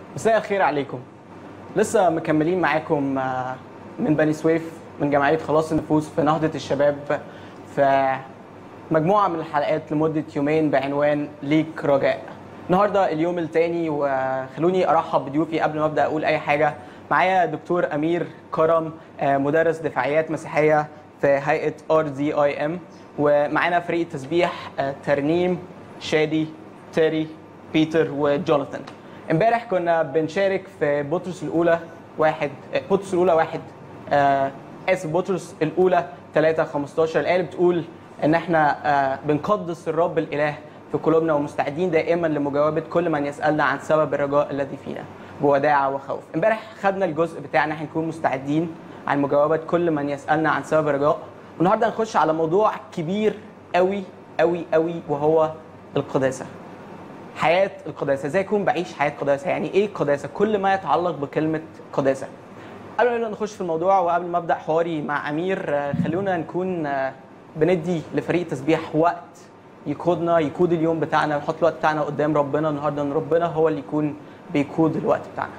مساء الخير عليكم لسه مكملين معاكم آه، من بني سويف من جمعية خلاص النفوس في نهضة الشباب في مجموعة من الحلقات لمدة يومين بعنوان ليك رجاء النهاردة اليوم التاني وخلوني أرحب بضيوفي قبل ما أبدأ أقول أي حاجة معايا دكتور أمير كرم آه، مدرس دفاعيات مسيحية في هيئة ار دي اي ام ومعانا فريق تسبيح آه، ترنيم شادي تيري بيتر وجوناثان امبارح كنا بنشارك في بطرس الاولى واحد آه، بطرس الاولى واحد آه اسف بطرس الاولى 3 15 الايه اللي بتقول ان احنا آه بنقدس الرب الاله في قلوبنا ومستعدين دائما لمجاوبه كل من يسالنا عن سبب الرجاء الذي فينا بوداعه وخوف امبارح خدنا الجزء بتاع ان احنا نكون مستعدين عن مجاوبه كل من يسالنا عن سبب الرجاء والنهارده هنخش على موضوع كبير قوي قوي قوي وهو القداسه حياه القداسه ازاي اكون بعيش حياه قداسه يعني ايه قداسه كل ما يتعلق بكلمه قداسه قبل ما نخش في الموضوع وقبل ما ابدا حواري مع امير آه، خلونا نكون آه، بندي لفريق تسبيح وقت يقودنا يقود اليوم بتاعنا نحط الوقت بتاعنا قدام ربنا النهارده ان ربنا هو اللي يكون بيقود الوقت بتاعنا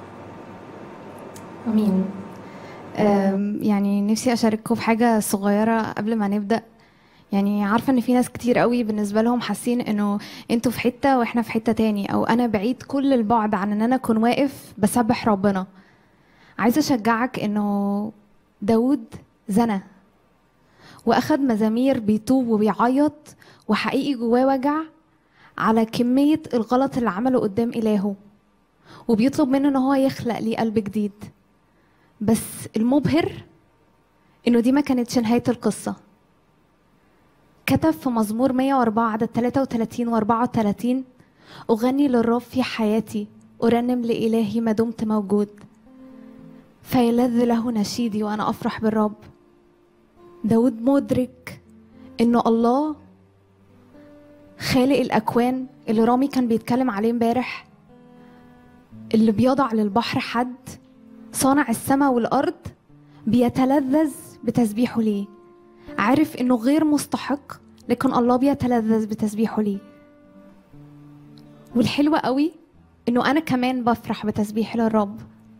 امين أم، يعني نفسي اشارككم في حاجه صغيره قبل ما نبدا يعني عارفه ان في ناس كتير قوي بالنسبه لهم حاسين انه انتوا في حته واحنا في حته تاني او انا بعيد كل البعد عن ان انا اكون واقف بسبح ربنا عايزه اشجعك انه داود زنى واخد مزامير بيتوب وبيعيط وحقيقي جواه وجع على كميه الغلط اللي عمله قدام الهه وبيطلب منه ان هو يخلق ليه قلب جديد بس المبهر انه دي ما كانتش نهايه القصه كتب في مزمور 104 عدد 33 و 34 أغني للرب في حياتي أرنم لإلهي ما دمت موجود فيلذ له نشيدي وأنا أفرح بالرب داود مدرك إنه الله خالق الأكوان اللي رامي كان بيتكلم عليه امبارح اللي بيضع للبحر حد صانع السماء والأرض بيتلذذ بتسبيحه ليه عارف انه غير مستحق لكن الله بيتلذذ بتسبيحه ليه والحلوة قوي انه انا كمان بفرح بتسبيح للرب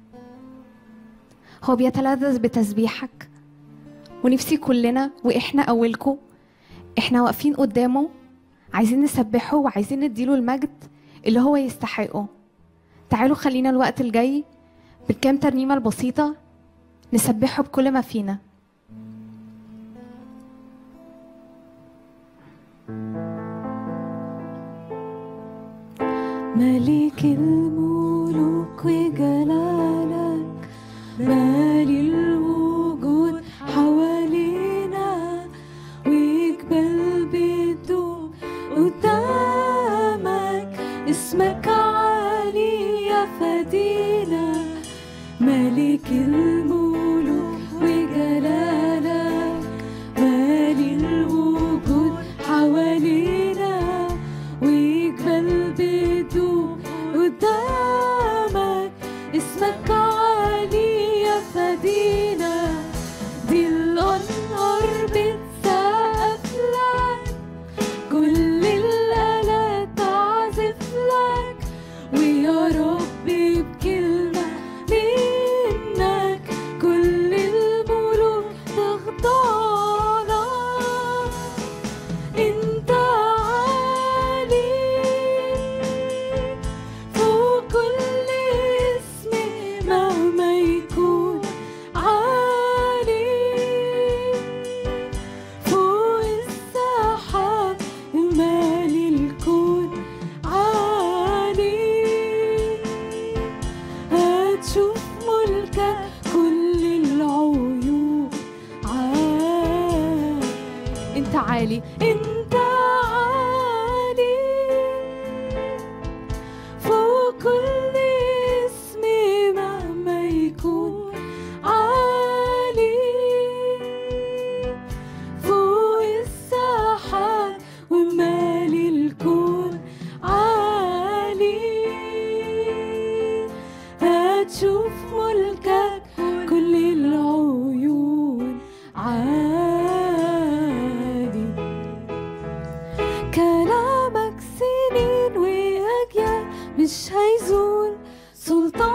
هو بيتلذذ بتسبيحك ونفسي كلنا واحنا اولكم احنا واقفين قدامه عايزين نسبحه وعايزين نديله المجد اللي هو يستحقه تعالوا خلينا الوقت الجاي بالكام ترنيمة البسيطة نسبحه بكل ما فينا ملك الملوك وجلالك مالي الوجود حوالينا ويقبل بدون قدامك اسمك عالي يا فدينا ملك الملوك وجلالك مالي الوجود حوالينا ويقبل بدون قدامك اسمك عالي يا فدينا دي الأنهار بتسقف لك كل الآلات تعزف لك ويا ربي بكلمة منك كل الملوك تخضع لك انت عالي فوق كل اسم مهما يكون عالي فوق السحاب مالي الكون عالي هتشوف ملكك كل العيون عالي انت عالي انت عالي فوق كل اسم مهما يكون عالي فوق الساحات ومالي الكون عالي هتشوف ملكك كل العيون عالي كلامك سنين وأجيال مش هيزول سلطان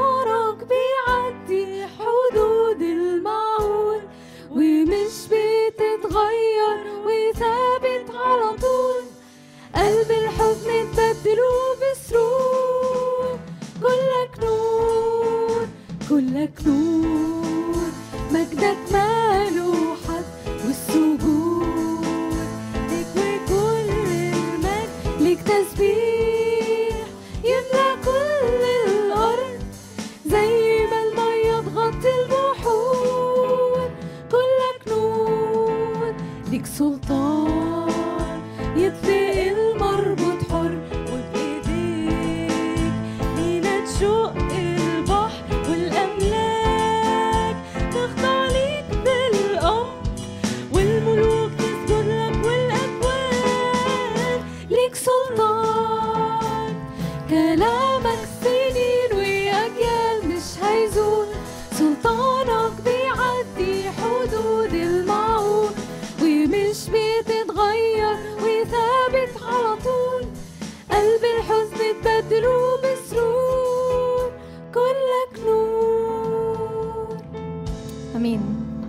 كلك نور مجدك ماله حد والسجود ليك وكل المجد ليك تسبيح يملى كل الأرض زي ما المية تغطي البحور كلك نور ليك سلطان يطلق المربوط حر وبإيديك لينا تشق البحر والأملاك تخضع ليك بالأمر والملوك تسجد لك والأكوان ليك سلطان كلامك سنين وأجيال مش هيزول سلطانك بيعدي حدود المعقول ومش بتتغير وثابت على طول قلب الحزن تبدله بسرور كلك نور امين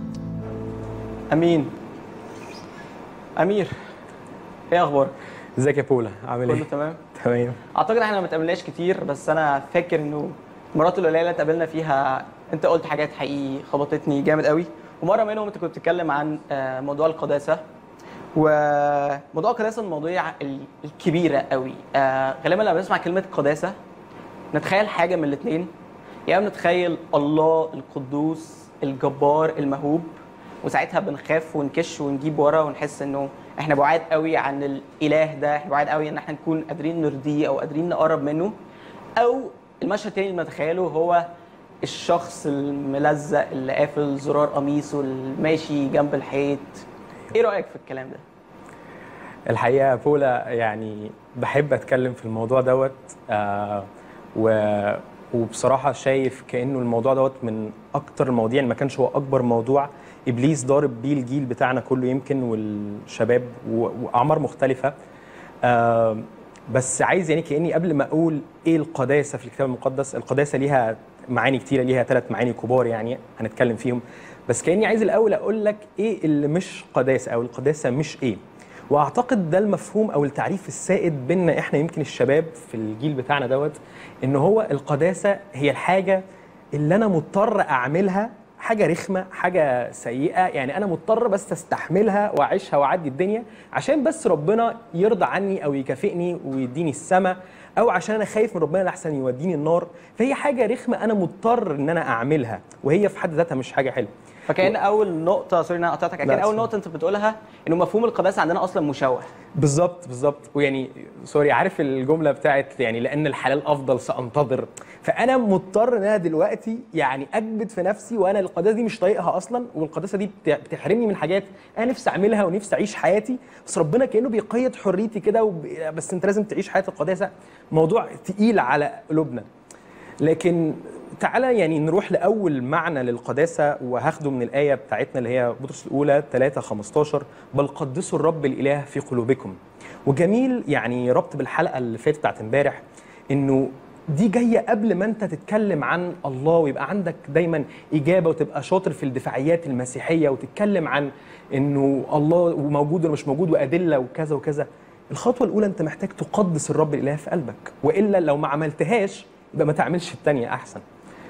امين امير ايه اخبارك ازيك يا بولا عامل كله ايه؟ تمام تمام اعتقد احنا ما اتقابلناش كتير بس انا فاكر انه المرات القليله اللي اتقابلنا فيها انت قلت حاجات حقيقي خبطتني جامد قوي ومره منهم انت كنت بتتكلم عن آه، موضوع القداسه وموضوع القداسه من المواضيع ال- الكبيره قوي آه، غالبا لما بنسمع كلمه قداسه نتخيل حاجه من الاثنين يا اما نتخيل الله القدوس الجبار المهوب وساعتها بنخاف ونكش ونجيب ورا ونحس انه احنا بعاد قوي عن الاله ده احنا بعاد قوي ان احنا نكون قادرين نرضيه او قادرين نقرب منه او المشهد التاني اللي بنتخيله هو الشخص الملزق اللي قافل زرار قميصه اللي ماشي جنب الحيط ايه رايك في الكلام ده الحقيقه يا بولا يعني بحب اتكلم في الموضوع دوت آه و وبصراحه شايف كانه الموضوع دوت من اكتر المواضيع اللي ما كانش هو اكبر موضوع ابليس ضارب بيه الجيل بتاعنا كله يمكن والشباب و- واعمار مختلفه آه بس عايز يعني كاني قبل ما اقول ايه القداسه في الكتاب المقدس القداسه ليها معاني كتيره ليها ثلاث معاني كبار يعني هنتكلم فيهم بس كاني عايز الاول اقول لك ايه اللي مش قداسه او القداسه مش ايه واعتقد ده المفهوم او التعريف السائد بينا احنا يمكن الشباب في الجيل بتاعنا دوت ان هو القداسه هي الحاجه اللي انا مضطر اعملها حاجه رخمه حاجه سيئه يعني انا مضطر بس استحملها واعيشها واعدي الدنيا عشان بس ربنا يرضى عني او يكافئني ويديني السما او عشان انا خايف من ربنا لحسن يوديني النار فهي حاجه رخمه انا مضطر ان انا اعملها وهي في حد ذاتها مش حاجه حلوه فكان اول نقطه سوري ان انا قطعتك كان لا، اول اتفضل. نقطه انت بتقولها انه مفهوم القداسه عندنا اصلا مشوه بالظبط بالظبط ويعني سوري عارف الجمله بتاعت يعني لان الحلال افضل سانتظر فانا مضطر ان انا دلوقتي يعني اكبت في نفسي وانا القداسه دي مش طايقها اصلا والقداسه دي بت- بتحرمني من حاجات انا نفسي اعملها ونفسي اعيش حياتي بس ربنا كانه بيقيد حريتي كده وب... بس انت لازم تعيش حياه القداسه موضوع تقيل على قلوبنا لكن تعالى يعني نروح لاول معنى للقداسه وهاخده من الايه بتاعتنا اللي هي بطرس الاولى 3 15 بل قدسوا الرب الاله في قلوبكم وجميل يعني ربط بالحلقه اللي فاتت بتاعت امبارح انه دي جايه قبل ما انت تتكلم عن الله ويبقى عندك دايما اجابه وتبقى شاطر في الدفاعيات المسيحيه وتتكلم عن انه الله موجود ولا مش موجود وادله وكذا وكذا الخطوه الاولى انت محتاج تقدس الرب الاله في قلبك والا لو ما عملتهاش يبقى ما تعملش الثانيه احسن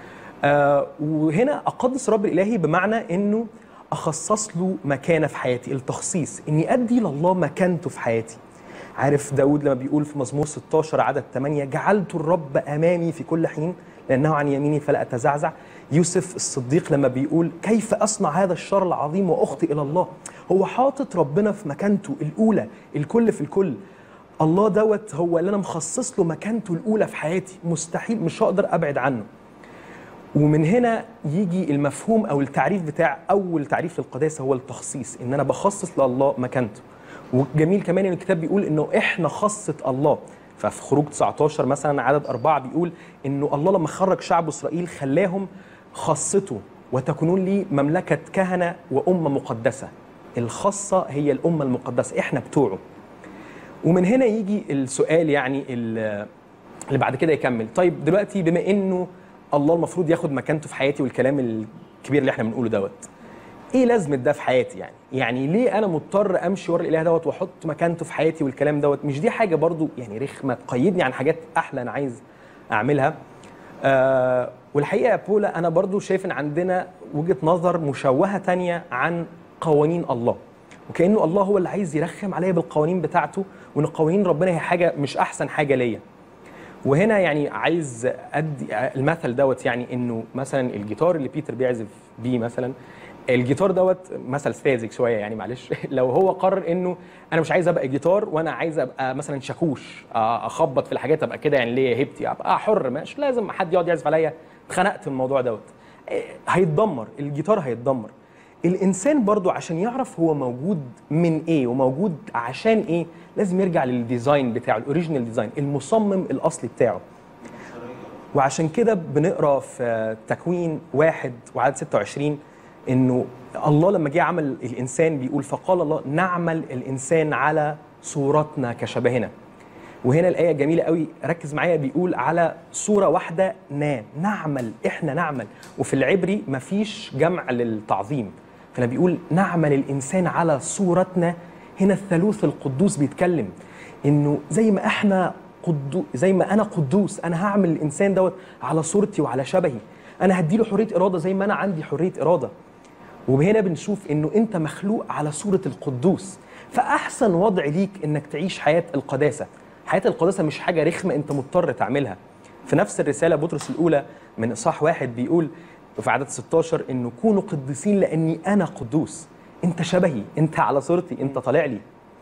آه وهنا اقدس الرب الالهي بمعنى انه اخصص له مكانه في حياتي التخصيص اني ادي لله مكانته في حياتي عارف داود لما بيقول في مزمور 16 عدد 8 جعلت الرب امامي في كل حين لانه عن يميني فلا اتزعزع يوسف الصديق لما بيقول كيف اصنع هذا الشر العظيم واخطئ الى الله هو حاطط ربنا في مكانته الاولى الكل في الكل الله دوت هو اللي انا مخصص له مكانته الاولى في حياتي مستحيل مش هقدر ابعد عنه ومن هنا يجي المفهوم او التعريف بتاع اول تعريف للقداسه هو التخصيص ان انا بخصص لله مكانته وجميل كمان ان الكتاب بيقول انه احنا خاصه الله ففي خروج 19 مثلا عدد أربعة بيقول انه الله لما خرج شعب اسرائيل خلاهم خاصته وتكونون لي مملكه كهنه وامه مقدسه الخاصه هي الامه المقدسه احنا بتوعه ومن هنا يجي السؤال يعني ال- اللي بعد كده يكمل طيب دلوقتي بما انه الله المفروض ياخد مكانته في حياتي والكلام الكبير اللي احنا بنقوله دوت ايه لازمه ده في حياتي يعني يعني ليه انا مضطر امشي ورا الاله دوت واحط مكانته في حياتي والكلام دوت مش دي حاجه برضو يعني رخمه تقيدني عن حاجات احلى انا عايز اعملها آه والحقيقه يا بولا انا برضو شايف ان عندنا وجهه نظر مشوهه تانية عن قوانين الله وكانه الله هو اللي عايز يرخم عليا بالقوانين بتاعته وان قوانين ربنا هي حاجه مش احسن حاجه ليا وهنا يعني عايز ادي المثل دوت يعني انه مثلا الجيتار اللي بيتر بيعزف بيه مثلا الجيتار دوت مثل ساذج شويه يعني معلش لو هو قرر انه انا مش عايز ابقى جيتار وانا عايز ابقى مثلا شاكوش آه، اخبط في الحاجات ابقى كده يعني ليا هيبتي ابقى حر مش لازم حد يقعد يعزف عليا اتخنقت من الموضوع دوت إيه، هيتدمر الجيتار هيتدمر الانسان برضو عشان يعرف هو موجود من ايه وموجود عشان ايه لازم يرجع للديزاين بتاعه الاوريجينال ديزاين المصمم الاصلي بتاعه وعشان كده بنقرا في تكوين واحد وعدد 26 انه الله لما جه عمل الانسان بيقول فقال الله نعمل الانسان على صورتنا كشبهنا وهنا الايه جميله قوي ركز معايا بيقول على صوره واحده نا نعمل احنا نعمل وفي العبري مفيش جمع للتعظيم فانا بيقول نعمل الانسان على صورتنا هنا الثالوث القدوس بيتكلم انه زي ما احنا قدو زي ما انا قدوس انا هعمل الانسان دوت على صورتي وعلى شبهي انا هديله حريه اراده زي ما انا عندي حريه اراده وهنا بنشوف انه انت مخلوق على صوره القدوس فاحسن وضع ليك انك تعيش حياه القداسه حياه القداسه مش حاجه رخمه انت مضطر تعملها في نفس الرساله بطرس الاولى من اصحاح واحد بيقول في عدد 16 انه كونوا قديسين لاني انا قدوس انت شبهي انت على صورتي انت طالع لي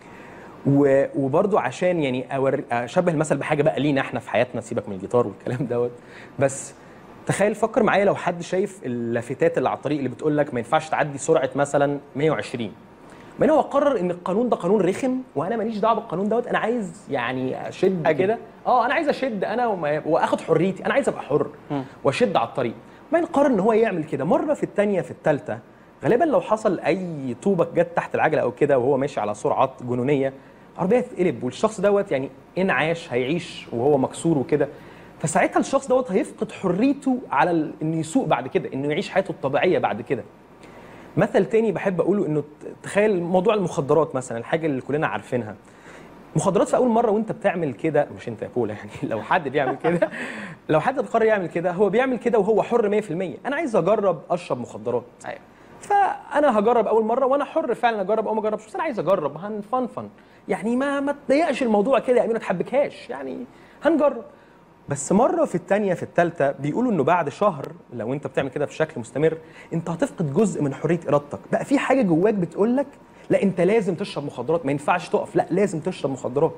و- وبرضو عشان يعني أور... اشبه المثل بحاجه بقى لينا احنا في حياتنا سيبك من الجيتار والكلام دوت بس تخيل فكر معايا لو حد شايف اللافتات اللي على الطريق اللي بتقول لك ما ينفعش تعدي سرعه مثلا 120 بين هو قرر ان القانون ده قانون رخم وانا ماليش دعوه بالقانون دوت انا عايز يعني اشد أجري. كده اه انا عايز اشد انا وما... واخد حريتي انا عايز ابقى حر واشد على الطريق بين قرر ان هو يعمل كده مره في الثانيه في الثالثه غالبا لو حصل اي طوبه جت تحت العجله او كده وهو ماشي على سرعات جنونيه العربيه تتقلب والشخص دوت يعني ان عاش هيعيش وهو مكسور وكده فساعتها الشخص دوت هيفقد حريته على ال- انه يسوق بعد كده انه يعيش حياته الطبيعيه بعد كده مثل تاني بحب اقوله انه ت- تخيل موضوع المخدرات مثلا الحاجه اللي كلنا عارفينها مخدرات في اول مره وانت بتعمل كده مش انت يا بولا يعني لو حد بيعمل كده لو حد قرر يعمل كده هو بيعمل كده وهو حر 100% انا عايز اجرب اشرب مخدرات ايوه فانا هجرب اول مره وانا حر فعلا اجرب او ما اجربش بس انا عايز اجرب هنفنفن يعني ما ما تضيقش الموضوع كده يا امير ما تحبكهاش يعني هنجرب بس مره في الثانيه في الثالثه بيقولوا انه بعد شهر لو انت بتعمل كده بشكل مستمر انت هتفقد جزء من حريه ارادتك بقى في حاجه جواك بتقول لك لا انت لازم تشرب مخدرات ما ينفعش تقف لا لازم تشرب مخدرات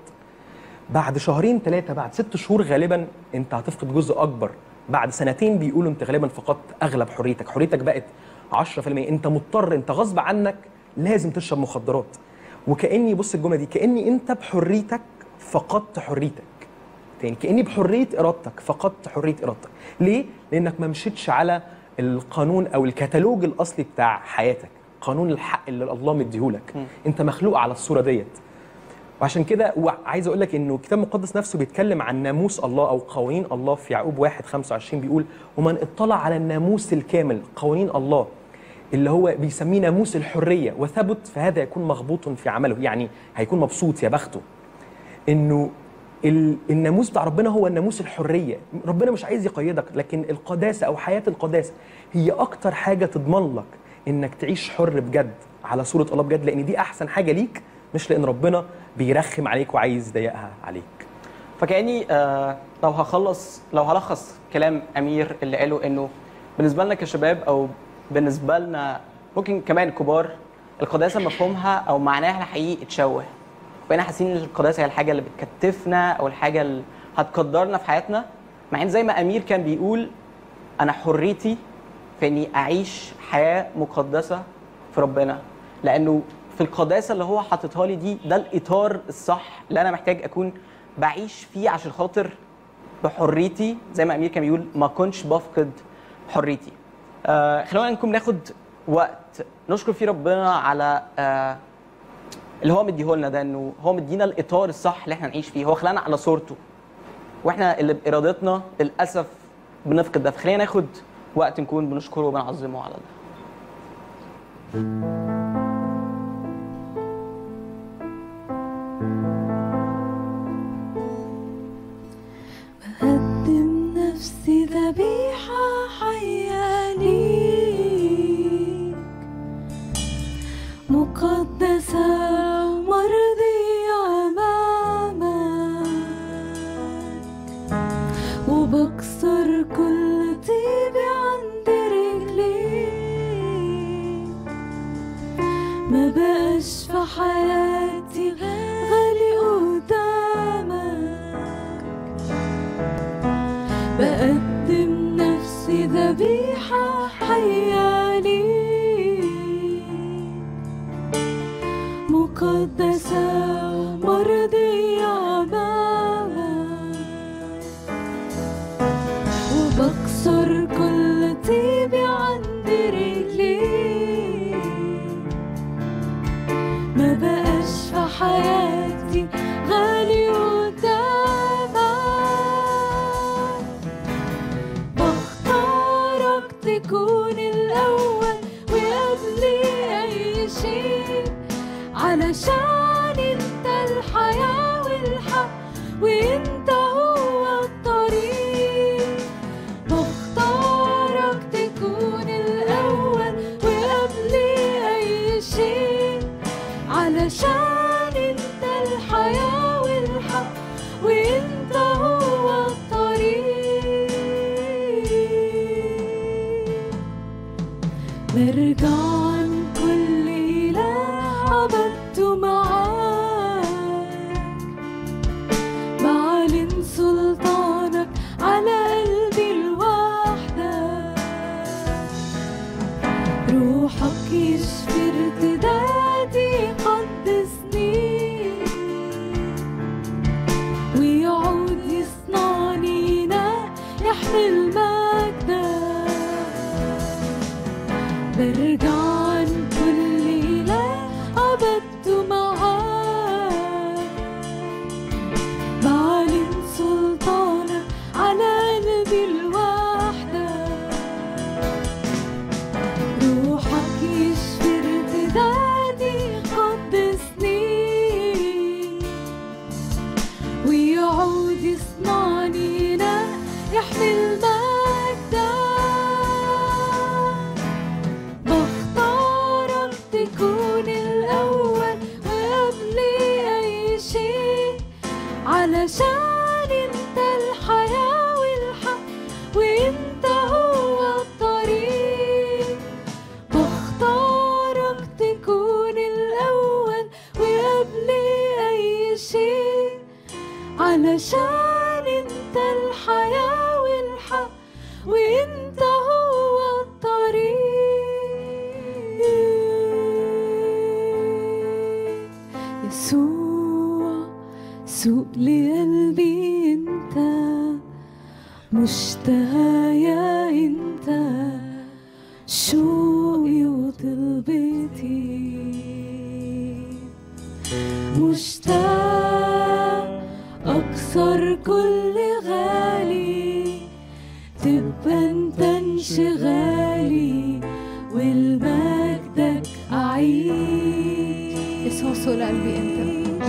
بعد شهرين ثلاثه بعد ست شهور غالبا انت هتفقد جزء اكبر بعد سنتين بيقولوا انت غالبا فقدت اغلب حريتك حريتك بقت 10% انت مضطر انت غصب عنك لازم تشرب مخدرات وكاني بص الجمله دي كاني انت بحريتك فقدت حريتك تاني كاني بحريه ارادتك فقدت حريه ارادتك ليه لانك ما مشيتش على القانون او الكتالوج الاصلي بتاع حياتك قانون الحق اللي الله مديهولك انت مخلوق على الصوره ديت وعشان كده وعايز اقول لك انه الكتاب المقدس نفسه بيتكلم عن ناموس الله او قوانين الله في يعقوب 1 25 بيقول ومن اطلع على الناموس الكامل قوانين الله اللي هو بيسميه ناموس الحريه وثبت فهذا يكون مغبوط في عمله يعني هيكون مبسوط يا بخته انه ال- الناموس بتاع ربنا هو الناموس الحريه ربنا مش عايز يقيدك لكن القداسه او حياه القداسه هي اكتر حاجه تضمن لك انك تعيش حر بجد على صوره الله بجد لان دي احسن حاجه ليك مش لان ربنا بيرخم عليك وعايز يضيقها عليك فكاني آه لو هخلص لو هلخص كلام امير اللي قاله انه بالنسبه لنا كشباب او بالنسبه لنا ممكن كمان كبار القداسه مفهومها او معناها الحقيقي اتشوه بقينا حاسين ان القداسه هي الحاجه اللي بتكتفنا او الحاجه اللي هتقدرنا في حياتنا مع ان زي ما امير كان بيقول انا حريتي في اني اعيش حياه مقدسه في ربنا لانه في القداسه اللي هو حاططها لي دي ده الاطار الصح اللي انا محتاج اكون بعيش فيه عشان خاطر بحريتي زي ما امير كان بيقول ما كنتش بفقد حريتي آه خلونا نكون ناخد وقت نشكر فيه ربنا على آه اللي هو مديهولنا ده انه هو مدينا الاطار الصح اللي احنا نعيش فيه هو خلقنا على صورته واحنا اللي بارادتنا للاسف بنفقد ده فخلينا ناخد وقت نكون بنشكره وبنعظمه على ده بقدم نفسي ذبيحة كل طيبي عند رجليك ما بقاش في حياتي غالي قدامك بقدم نفسي ذبيحة حية ليك مقدسة ومرضية أمامك وبكسر كل طيبي عند رجليك ما بقاش في حياتي غالي قدامك بختارك تكون الأول وقبلي أي شيء علشان انت الحياة والحق وانت هو الطريق بختارك تكون الأول وقبلي أي شيء علشان انت الحياة والحق وانت هو الطريق برجع عن كل إله عبدته معاك بعلن سلطانك على قلبي لوحدك روحك يشفي ارتدادي قدسني ويعود يصنعني نار يحمل مجدك برجع عن كل إله عبدته معاك بعلن سلطانك على قلبي لوحدك روحك يشفي ارتدادي قدسني ويعود يصنعني نار يحمل مجدك بختارك تكون الأول وقبلي أي شيء علشان انت الحياة والحق وانت هو الطريق بختارك تكون الأول وقبلي أي شيء علشان انت الحياة والحق وانت هو الطريق يسوع سوق لقلبي انت مشتهايا انت شوقي وطلبتي مشتاق أكثر كل غالي تبقى انت انشغالي والمجدك أعيش يسوع سوق لقلبي انت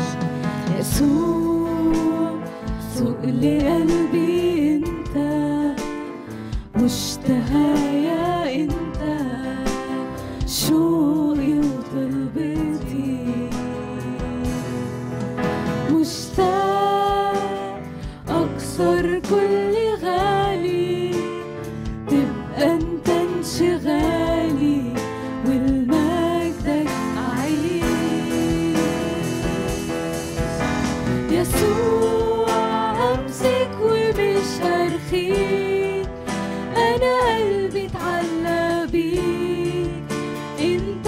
يسوع سوق لقلبي انت مشتهايا انت شوقي وطلبتي مشتاق اكثر كل غالي تبقى انت انشغالي والمجدك اعيش يسوع امسك ومش هرخيك انا قلبي اتعلى بيك انت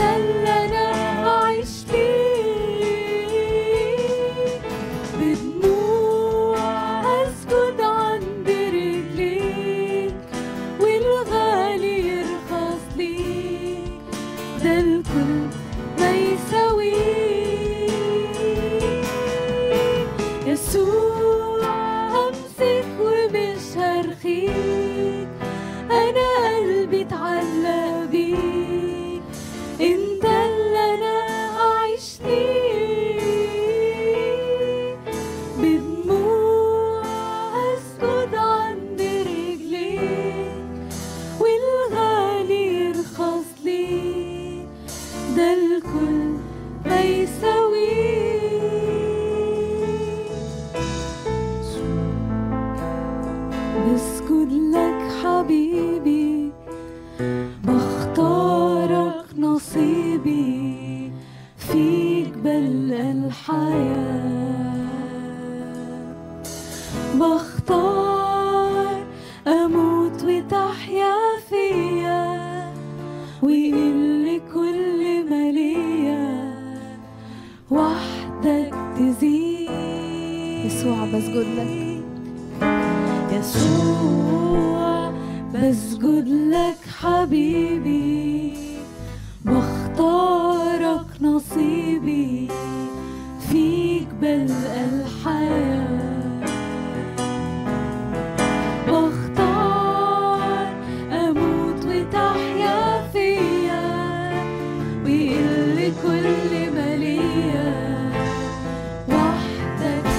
حبيبي بختارك نصيبي فيك بلقى الحياة بختار أموت وتحيا فيا ويقل كل ما ليا وحدك تزيد يسوع بسجد لك يسوع بسجد لك حبيبي بختارك نصيبي فيك بلقى الحياة بختار أموت وتحيا فيا ويقل كل ما ليا وحدك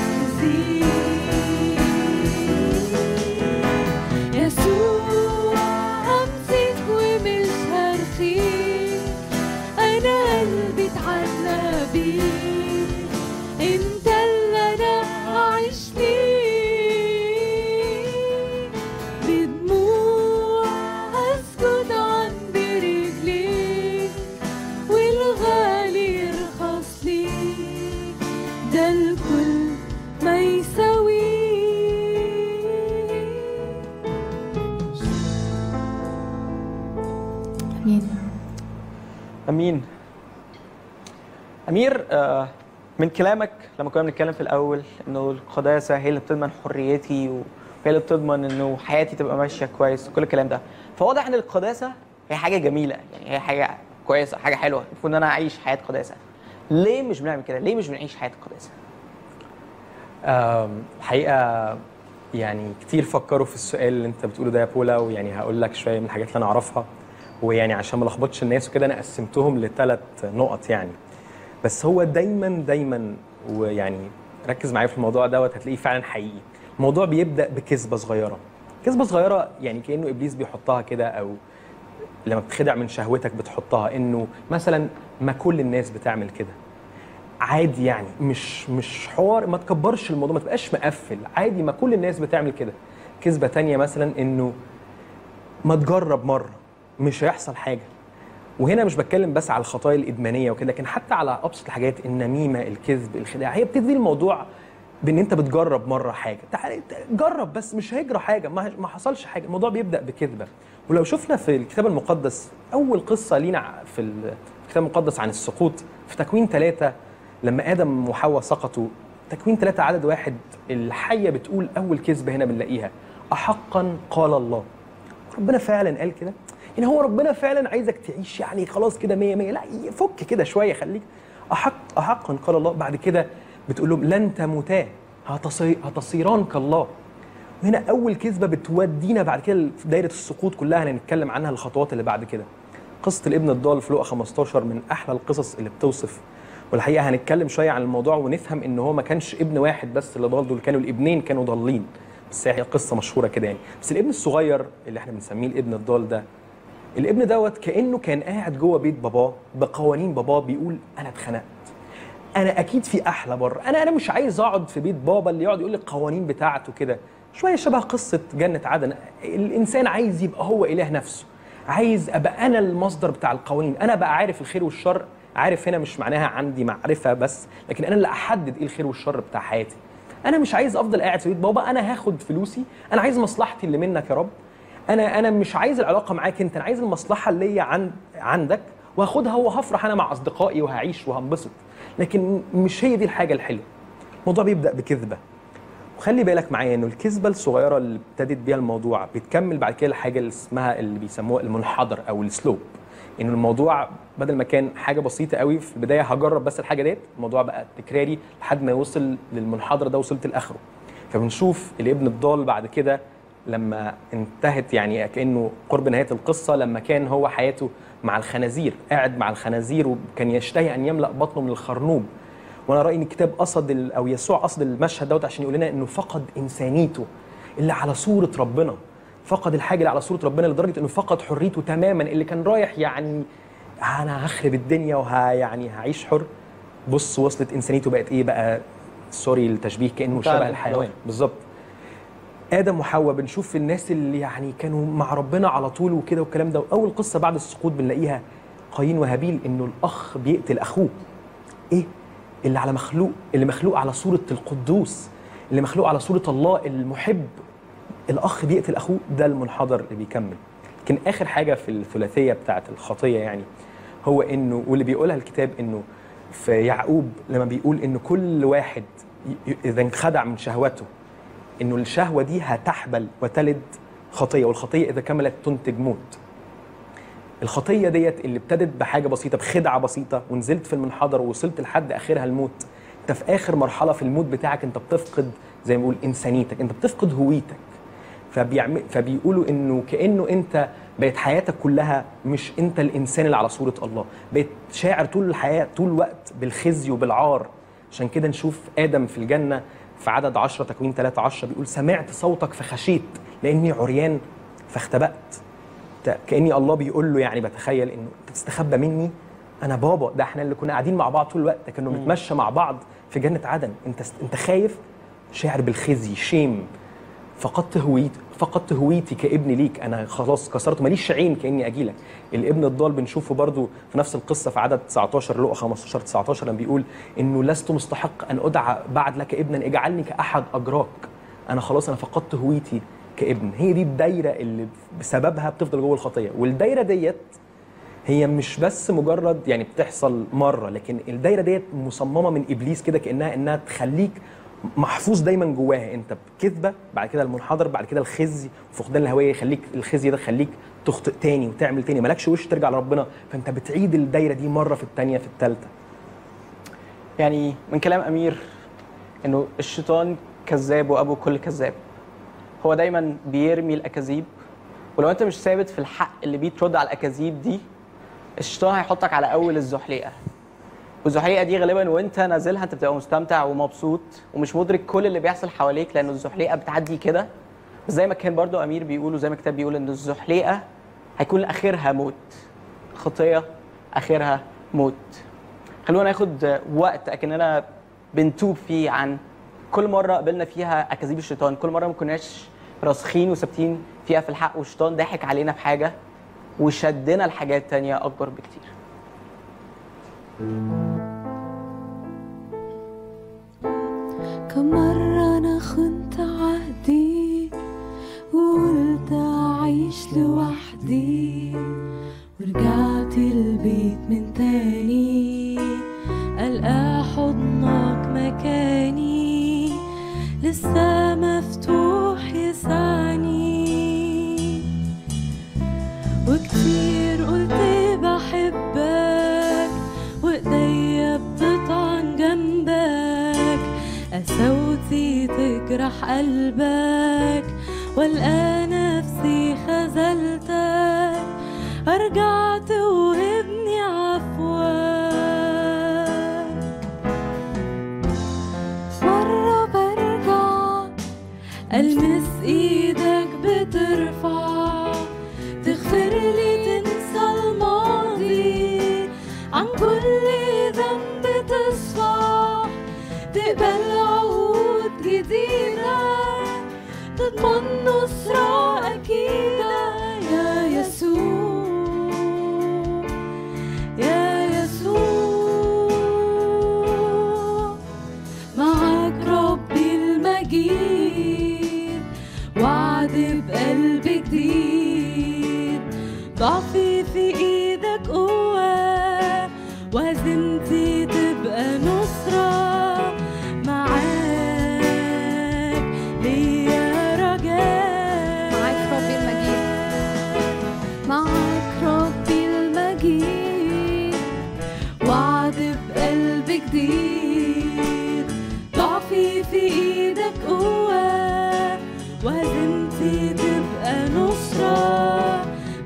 تزيد يسوع همسك ومش هرخيك أنا قلبي اتعلى بيك انت اللي انا هعيش ليك بدموع اسجد عند رجليك والغالي يرخص ليك ده الكل ما يساويك امين امين امير آه، من كلامك لما كنا بنتكلم في الاول انه القداسه هي اللي بتضمن حريتي وهي اللي بتضمن انه حياتي تبقى ماشيه كويس وكل الكلام ده فواضح ان القداسه هي حاجه جميله يعني هي حاجه كويسه حاجه حلوه المفروض ان انا اعيش حياه قداسه ليه مش بنعمل كده ليه مش بنعيش حياه قداسه آم، الحقيقه يعني كتير فكروا في السؤال اللي انت بتقوله ده يا بولا ويعني هقول لك شويه من الحاجات اللي انا اعرفها ويعني عشان ما لخبطش الناس وكده انا قسمتهم لثلاث نقط يعني بس هو دايما دايما ويعني ركز معايا في الموضوع دوت هتلاقيه فعلا حقيقي الموضوع بيبدا بكذبه صغيره كذبه صغيره يعني كانه ابليس بيحطها كده او لما بتخدع من شهوتك بتحطها انه مثلا ما كل الناس بتعمل كده عادي يعني مش مش حوار ما تكبرش الموضوع ما تبقاش مقفل عادي ما كل الناس بتعمل كده كذبه تانية مثلا انه ما تجرب مره مش هيحصل حاجه وهنا مش بتكلم بس على الخطايا الادمانيه وكده لكن حتى على ابسط الحاجات النميمه الكذب الخداع هي بتبتدي الموضوع بان انت بتجرب مره حاجه تعال جرب بس مش هيجرى حاجه ما ما حصلش حاجه الموضوع بيبدا بكذبه ولو شفنا في الكتاب المقدس اول قصه لينا في الكتاب المقدس عن السقوط في تكوين ثلاثة لما ادم وحواء سقطوا تكوين ثلاثة عدد واحد الحيه بتقول اول كذبه هنا بنلاقيها احقا قال الله ربنا فعلا قال كده يعني هو ربنا فعلا عايزك تعيش يعني خلاص كده مية مية لا فك كده شويه خليك احق احقا قال الله بعد كده بتقول لهم لن تموتا هتصي- هتصيران كالله وهنا اول كذبه بتودينا بعد كده في دايره السقوط كلها هنتكلم عنها الخطوات اللي بعد كده قصه الابن الضال في لقا 15 من احلى القصص اللي بتوصف والحقيقه هنتكلم شويه عن الموضوع ونفهم ان هو ما كانش ابن واحد بس اللي ضال دول كانوا الابنين كانوا ضالين بس هي قصه مشهوره كده يعني بس الابن الصغير اللي احنا بنسميه الابن الضال ده الابن دوت كانه كان قاعد جوه بيت باباه بقوانين باباه بيقول انا اتخنقت انا اكيد في احلى بره انا انا مش عايز اقعد في بيت بابا اللي يقعد يقول لي القوانين بتاعته كده شويه شبه قصه جنه عدن الانسان عايز يبقى هو اله نفسه عايز ابقى انا المصدر بتاع القوانين انا بقى عارف الخير والشر عارف هنا مش معناها عندي معرفه بس لكن انا اللي احدد ايه الخير والشر بتاع حياتي انا مش عايز افضل قاعد في بيت بابا انا هاخد فلوسي انا عايز مصلحتي اللي منك يا رب انا انا مش عايز العلاقه معاك انت انا عايز المصلحه اللي هي عن عندك وهاخدها وهفرح انا مع اصدقائي وهعيش وهنبسط لكن مش هي دي الحاجه الحلوه الموضوع بيبدا بكذبه وخلي بالك معايا انه الكذبه الصغيره اللي ابتدت بيها الموضوع بتكمل بعد كده الحاجه اللي اسمها اللي بيسموها المنحدر او السلوب ان الموضوع بدل ما كان حاجه بسيطه قوي في البدايه هجرب بس الحاجه ديت الموضوع بقى تكراري لحد ما يوصل للمنحدر ده وصلت لاخره فبنشوف الابن الضال بعد كده لما انتهت يعني كانه قرب نهايه القصه لما كان هو حياته مع الخنازير قاعد مع الخنازير وكان يشتهي ان يملا بطنه من الخرنوب وانا رايي ان الكتاب قصد ال- او يسوع قصد المشهد دوت عشان يقول لنا انه فقد انسانيته اللي على صوره ربنا فقد الحاجه اللي على صوره ربنا لدرجه انه فقد حريته تماما اللي كان رايح يعني انا هخرب الدنيا وه يعني هعيش حر بص وصلت انسانيته بقت ايه بقى سوري التشبيه كانه منتهى شبه الانحدار. الحيوان بالظبط ادم وحواء بنشوف الناس اللي يعني كانوا مع ربنا على طول وكده والكلام ده واول قصه بعد السقوط بنلاقيها قايين وهابيل انه الاخ بيقتل اخوه ايه اللي على مخلوق اللي مخلوق على صوره القدوس اللي مخلوق على صوره الله المحب الاخ بيقتل اخوه ده المنحدر اللي بيكمل لكن اخر حاجه في الثلاثيه بتاعه الخطيه يعني هو انه واللي بيقولها الكتاب انه في يعقوب لما بيقول ان كل واحد ي- ي- اذا انخدع من شهوته انه الشهوه دي هتحبل وتلد خطيه والخطيه اذا كملت تنتج موت الخطيه ديت اللي ابتدت بحاجه بسيطه بخدعه بسيطه ونزلت في المنحدر ووصلت لحد اخرها الموت انت في اخر مرحله في الموت بتاعك انت بتفقد زي ما بنقول انسانيتك انت بتفقد هويتك فبيعمل فبيقولوا انه كانه انت بقت حياتك كلها مش انت الانسان اللي على صوره الله بقيت شاعر طول الحياه طول الوقت بالخزي وبالعار عشان كده نشوف ادم في الجنه في عدد 10 تكوين 13 بيقول سمعت صوتك فخشيت لاني عريان فاختبأت ت- كاني الله بيقول له يعني بتخيل انه انت بتستخبى مني انا بابا ده احنا اللي كنا قاعدين مع بعض طول الوقت ده كنا بنتمشى مع بعض في جنه عدن انت انت خايف شاعر بالخزي شيم فقدت هويتي فقدت هويتي كابن ليك انا خلاص كسرت ماليش شعين كاني اجي لك الابن الضال بنشوفه برضو في نفس القصه في عدد 19 لقا 15 19 لما بيقول انه لست مستحق ان ادعى بعد لك ابنا اجعلني كاحد اجراك انا خلاص انا فقدت هويتي كابن هي دي الدايره اللي بسببها بتفضل جوه الخطيه والدايره ديت هي مش بس مجرد يعني بتحصل مره لكن الدايره ديت مصممه من ابليس كده كانها انها تخليك محفوظ دايما جواها انت بكذبه بعد كده المنحدر بعد كده الخزي وفقدان الهويه يخليك الخزي ده يخليك تخطئ تاني وتعمل تاني مالكش وش ترجع لربنا فانت بتعيد الدايره دي مره في الثانيه في الثالثه يعني من كلام امير انه الشيطان كذاب وابو كل كذاب هو دايما بيرمي الاكاذيب ولو انت مش ثابت في الحق اللي بيترد على الاكاذيب دي الشيطان هيحطك على اول الزحليقه والزحليقه دي غالبا وانت نازلها انت بتبقى مستمتع ومبسوط ومش مدرك كل اللي بيحصل حواليك لان الزحليقه بتعدي كده بس زي ما كان برضو امير بيقول وزي ما الكتاب بيقول ان الزحليقه هيكون اخرها موت خطيه اخرها موت خلونا ناخد وقت اكننا بنتوب فيه عن كل مره قبلنا فيها اكاذيب الشيطان كل مره ما كناش راسخين وثابتين فيها في الحق والشيطان ضحك علينا بحاجه وشدنا لحاجات تانية اكبر بكتير كم مرة أنا خنت عهدي وقلت أعيش لوحدي ورجعت البيت من تاني ألقى حضنك مكاني لسه مفتوح يسعني وكتير قلت بحبك وايديا بتطعن جنبك قساوتي تجرح قلبك والقى نفسي خذلتك ارجع توهبني عفوك مرة برجع ألمس إيدك بترفع تغفر لي تنسى الماضي عن كل ذنب تصفح تقبل عهود جديدة تضمن نصرة أكيدة يا يسوع يا يسوع معك ربي المجيد وعد بقلب جديد ضعفي في ايدك قوة وهزيمتي تبقى نصرة معاك ليا رجاء معاك ربي المجيد معك ربي المجيد وعد بقلب جديد ضعفي في ايدك قوة وهزيمتي تبقى نصرة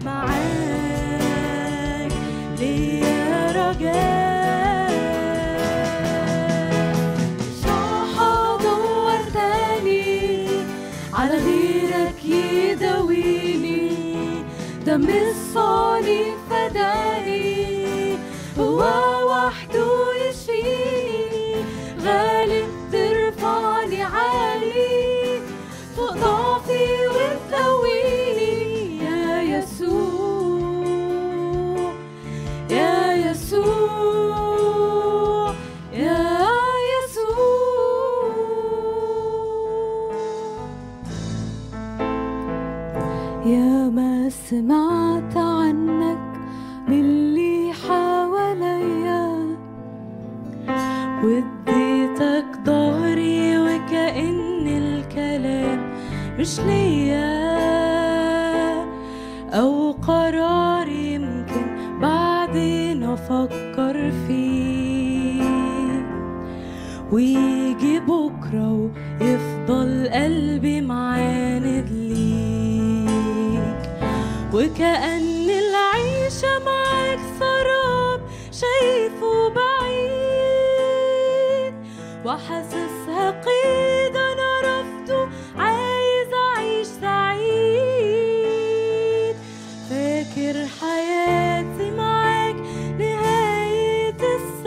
معاك ليا رجاء مش راح ادور تاني على غيرك يداويني دم الصليب فداني هو وحده يشفيني غالب ترفعني عالي فوق ضعف أنا سمعت عنك من اللي حواليا واديتك ظهري وكأن الكلام مش ليا أو قرار يمكن بعدين أفكر فيه ويجي بكرة ويفضل قلبي معاند ليك وكأن العيشة معاك سراب شايفه بعيد وحاسسها قيد أنا رفضه عايز أعيش سعيد فاكر حياتي معاك نهاية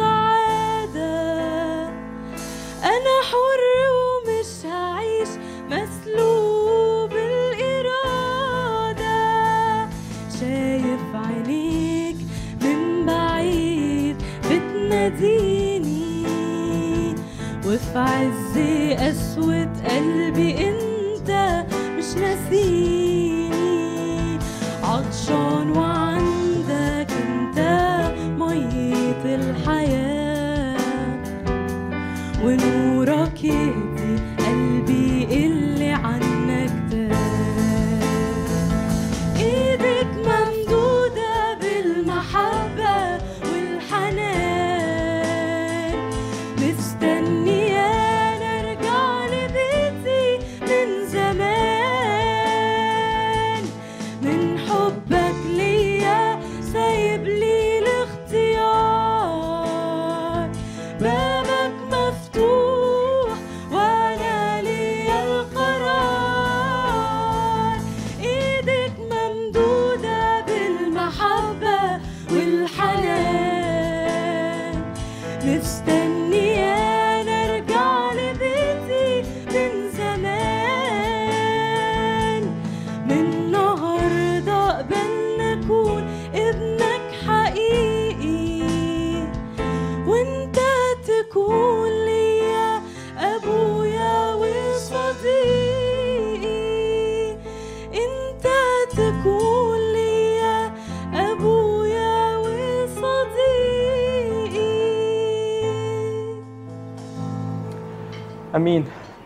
السعادة أنا حر ومش هعيش مسلوب الإرادة شايف عينيك من بعيد بتناديني وفي عز قسوة قلبي انت مش ناسيني عطشان وعندك انت مية الحياة ونورك يهدي قلبي اللي عنك تاه ايدك ممدودة بالمحبة والحنان مستنية ارجع لبيتي من زمان من حبك ليا سايب لي الاختيار بابك مفتوح وانا ليا القرار ايدك ممدودة بالمحبة والحنان مستنية نرجع لبيتي من زمان من النهاردة قبل نكون ابنك حقيقي وانت تكون ليا ابويا وصديقي انت تكون ليا ابويا وصديقي امين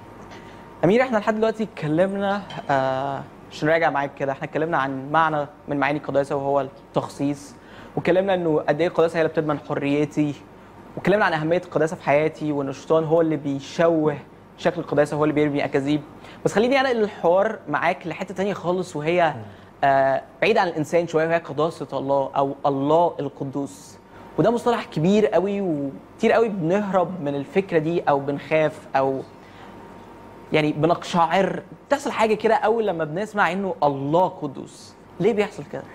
امين احنا لحد دلوقتي اتكلمنا آه، عشان نراجع معاك كده احنا اتكلمنا عن معنى من معاني القداسه وهو التخصيص واتكلمنا انه قد ايه القداسه هي اللي بتضمن حريتي واتكلمنا عن اهميه القداسه في حياتي وان الشيطان هو اللي بيشوه شكل القداسه هو اللي بيرمي اكاذيب بس خليني انقل الحوار معاك لحته تانية خالص وهي آه بعيد عن الانسان شويه وهي قداسه الله او الله القدوس وده مصطلح كبير قوي وكتير قوي بنهرب من الفكره دي او بنخاف او يعني بنقشعر بتحصل حاجه كده اول لما بنسمع انه الله قدوس ليه بيحصل كده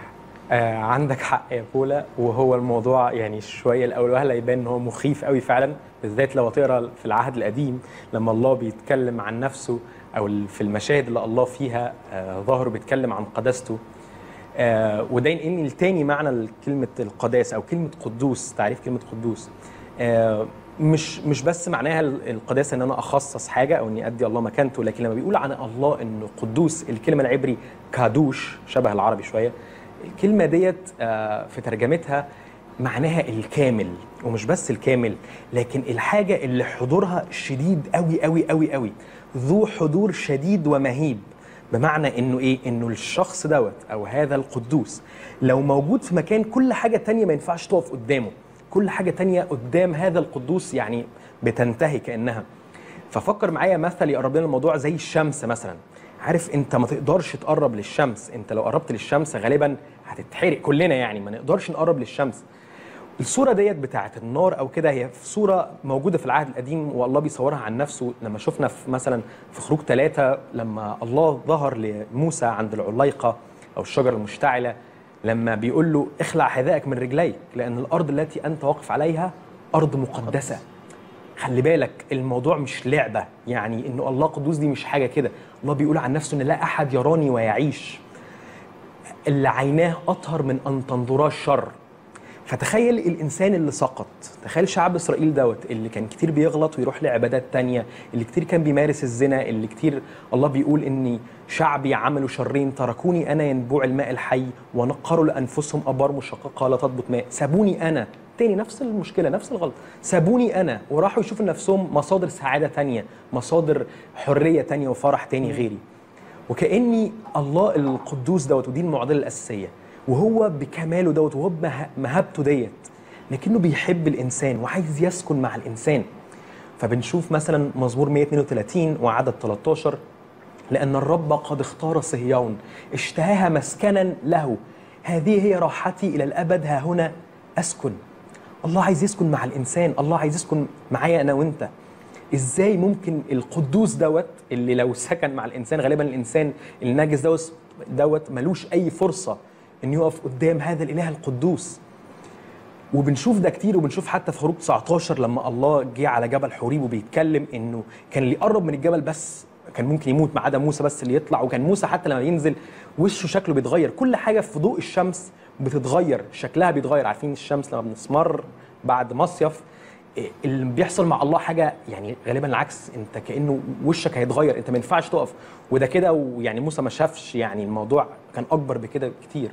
آه عندك حق يا بولا وهو الموضوع يعني شويه الاول وهلا يبان ان هو مخيف قوي فعلا بالذات لو تقرا في العهد القديم لما الله بيتكلم عن نفسه او ال- في المشاهد اللي الله فيها آه ظاهره بيتكلم عن قداسته آه وده ينقلني لتاني معنى لكلمه القداسه او كلمه قدوس تعريف كلمه قدوس آه مش مش بس معناها ال- القداسه ان انا اخصص حاجه او اني ادي الله مكانته لكن لما بيقول عن الله انه قدوس الكلمه العبري كادوش شبه العربي شويه الكلمه ديت آه، في ترجمتها معناها الكامل ومش بس الكامل لكن الحاجه اللي حضورها شديد قوي قوي قوي قوي ذو حضور شديد ومهيب بمعنى انه ايه انه الشخص دوت او هذا القدوس لو موجود في مكان كل حاجه تانية ما ينفعش تقف قدامه كل حاجه تانية قدام هذا القدوس يعني بتنتهي كانها ففكر معايا مثل يقرب لنا الموضوع زي الشمس مثلا عارف انت ما تقدرش تقرب للشمس انت لو قربت للشمس غالبا هتتحرق كلنا يعني ما نقدرش نقرب للشمس الصورة ديت بتاعت النار أو كده هي في صورة موجودة في العهد القديم والله بيصورها عن نفسه لما شفنا في مثلا في خروج ثلاثة لما الله ظهر لموسى عند العليقة أو الشجرة المشتعلة لما بيقول له اخلع حذائك من رجليك لأن الأرض التي أنت واقف عليها أرض مقدسة خلي بالك الموضوع مش لعبة يعني إنه الله قدوس دي مش حاجة كده الله بيقول عن نفسه إن لا أحد يراني ويعيش اللي عيناه أطهر من أن تنظرا الشر فتخيل الانسان اللي سقط تخيل شعب اسرائيل دوت اللي كان كتير بيغلط ويروح لعبادات تانية اللي كتير كان بيمارس الزنا اللي كتير الله بيقول اني شعبي عملوا شرين تركوني انا ينبوع الماء الحي ونقروا لانفسهم ابار مشققه لا تضبط ماء سابوني انا تاني نفس المشكله نفس الغلط سابوني انا وراحوا يشوفوا لنفسهم مصادر سعاده تانية مصادر حريه تانية وفرح تاني غيري وكاني الله القدوس دوت ودي المعضله الاساسيه وهو بكماله دوت وهو بمهابته ديت لكنه بيحب الانسان وعايز يسكن مع الانسان فبنشوف مثلا مزمور 132 وعدد 13 لأن الرب قد اختار صهيون اشتهاها مسكنا له هذه هي راحتي إلى الأبد ها هنا أسكن الله عايز يسكن مع الإنسان الله عايز يسكن معايا أنا وأنت إزاي ممكن القدوس دوت اللي لو سكن مع الإنسان غالبا الإنسان الناجس دوت دوت ملوش أي فرصة إنه يقف قدام هذا الإله القدوس وبنشوف ده كتير وبنشوف حتى في خروج 19 لما الله جه على جبل حوريب وبيتكلم انه كان اللي يقرب من الجبل بس كان ممكن يموت ما عدا موسى بس اللي يطلع وكان موسى حتى لما ينزل وشه شكله بيتغير كل حاجه في ضوء الشمس بتتغير شكلها بيتغير عارفين الشمس لما بنسمر بعد مصيف إيه اللي بيحصل مع الله حاجه يعني غالبا العكس انت كانه وشك هيتغير انت ما ينفعش تقف وده كده ويعني موسى ما شافش يعني الموضوع كان اكبر بكده كتير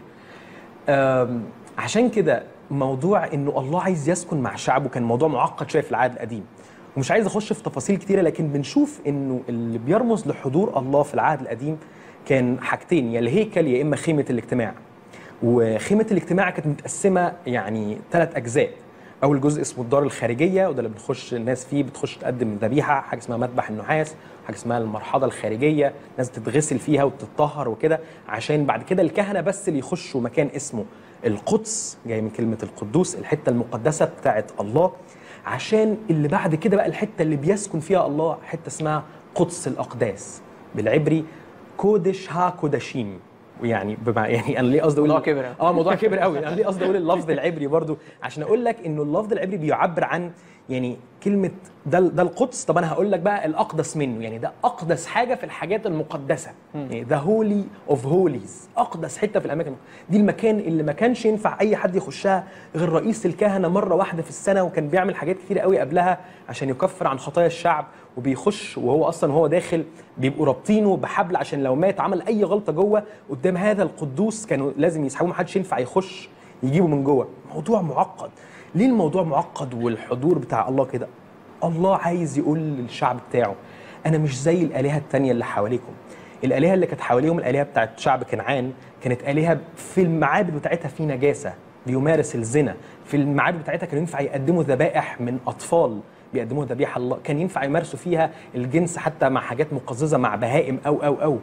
أم، عشان كده موضوع انه الله عايز يسكن مع شعبه كان موضوع معقد شويه في العهد القديم ومش عايز اخش في تفاصيل كتيره لكن بنشوف انه اللي بيرمز لحضور الله في العهد القديم كان حاجتين يا الهيكل يا اما خيمه الاجتماع وخيمه الاجتماع كانت متقسمه يعني ثلاث اجزاء اول جزء اسمه الدار الخارجيه وده اللي بنخش الناس فيه بتخش تقدم ذبيحه حاجه اسمها مذبح النحاس حاجه اسمها المرحاضه الخارجيه ناس تتغسل فيها وتتطهر وكده عشان بعد كده الكهنه بس اللي يخشوا مكان اسمه القدس جاي من كلمه القدوس الحته المقدسه بتاعت الله عشان اللي بعد كده بقى الحته اللي بيسكن فيها الله حته اسمها قدس الاقداس بالعبري كودش ها كودشيم ويعني بمع يعني انا ليه قصدي اقول موضوع كبر أوي. اه موضوع كبر قوي انا ليه قصدي اقول اللفظ العبري برضو عشان اقول لك انه اللفظ العبري بيعبر عن يعني كلمه ده ده القدس طب انا هقول لك بقى الاقدس منه يعني ده اقدس حاجه في الحاجات المقدسه يعني ذا هولي اوف هوليز اقدس حته في الاماكن دي المكان اللي ما كانش ينفع اي حد يخشها غير رئيس الكهنه مره واحده في السنه وكان بيعمل حاجات كتير قوي قبلها عشان يكفر عن خطايا الشعب وبيخش وهو اصلا وهو داخل بيبقوا رابطينه بحبل عشان لو مات عمل اي غلطه جوه قدام هذا القدوس كانوا لازم يسحبوه محدش ينفع يخش يجيبه من جوه موضوع معقد ليه الموضوع معقد والحضور بتاع الله كده الله عايز يقول للشعب بتاعه انا مش زي الالهه التانية اللي حواليكم الالهه اللي كانت حواليهم الالهه بتاعت شعب كنعان كانت الهه في المعابد بتاعتها في نجاسه بيمارس الزنا في المعابد بتاعتها كانوا ينفع يقدموا ذبائح من اطفال بيقدموا ذبيحه الله كان ينفع يمارسوا فيها الجنس حتى مع حاجات مقززه مع بهائم او او او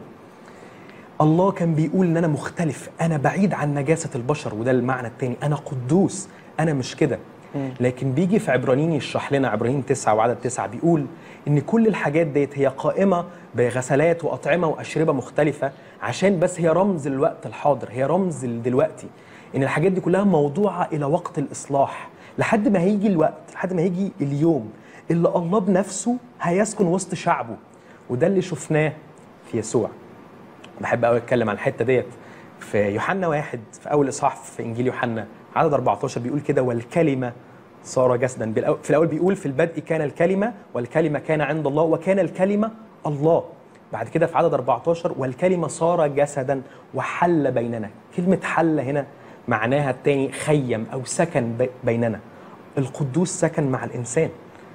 الله كان بيقول ان انا مختلف انا بعيد عن نجاسه البشر وده المعنى الثاني انا قدوس انا مش كده لكن بيجي في عبرانيين يشرح لنا عبرانيين تسعة وعدد تسعة بيقول ان كل الحاجات ديت هي قائمه بغسلات واطعمه واشربه مختلفه عشان بس هي رمز الوقت الحاضر هي رمز دلوقتي ان الحاجات دي كلها موضوعه الى وقت الاصلاح لحد ما هيجي الوقت لحد ما هيجي اليوم اللي الله بنفسه هيسكن وسط شعبه وده اللي شفناه في يسوع بحب قوي اتكلم عن الحته ديت في يوحنا واحد في اول اصحاح في انجيل يوحنا عدد 14 بيقول كده والكلمه صار جسدا بالأول- في الاول بيقول في البدء كان الكلمه والكلمه كان عند الله وكان الكلمه الله بعد كده في عدد 14 والكلمه صار جسدا وحل بيننا كلمه حل هنا معناها التاني خيم او سكن بي- بيننا القدوس سكن مع الانسان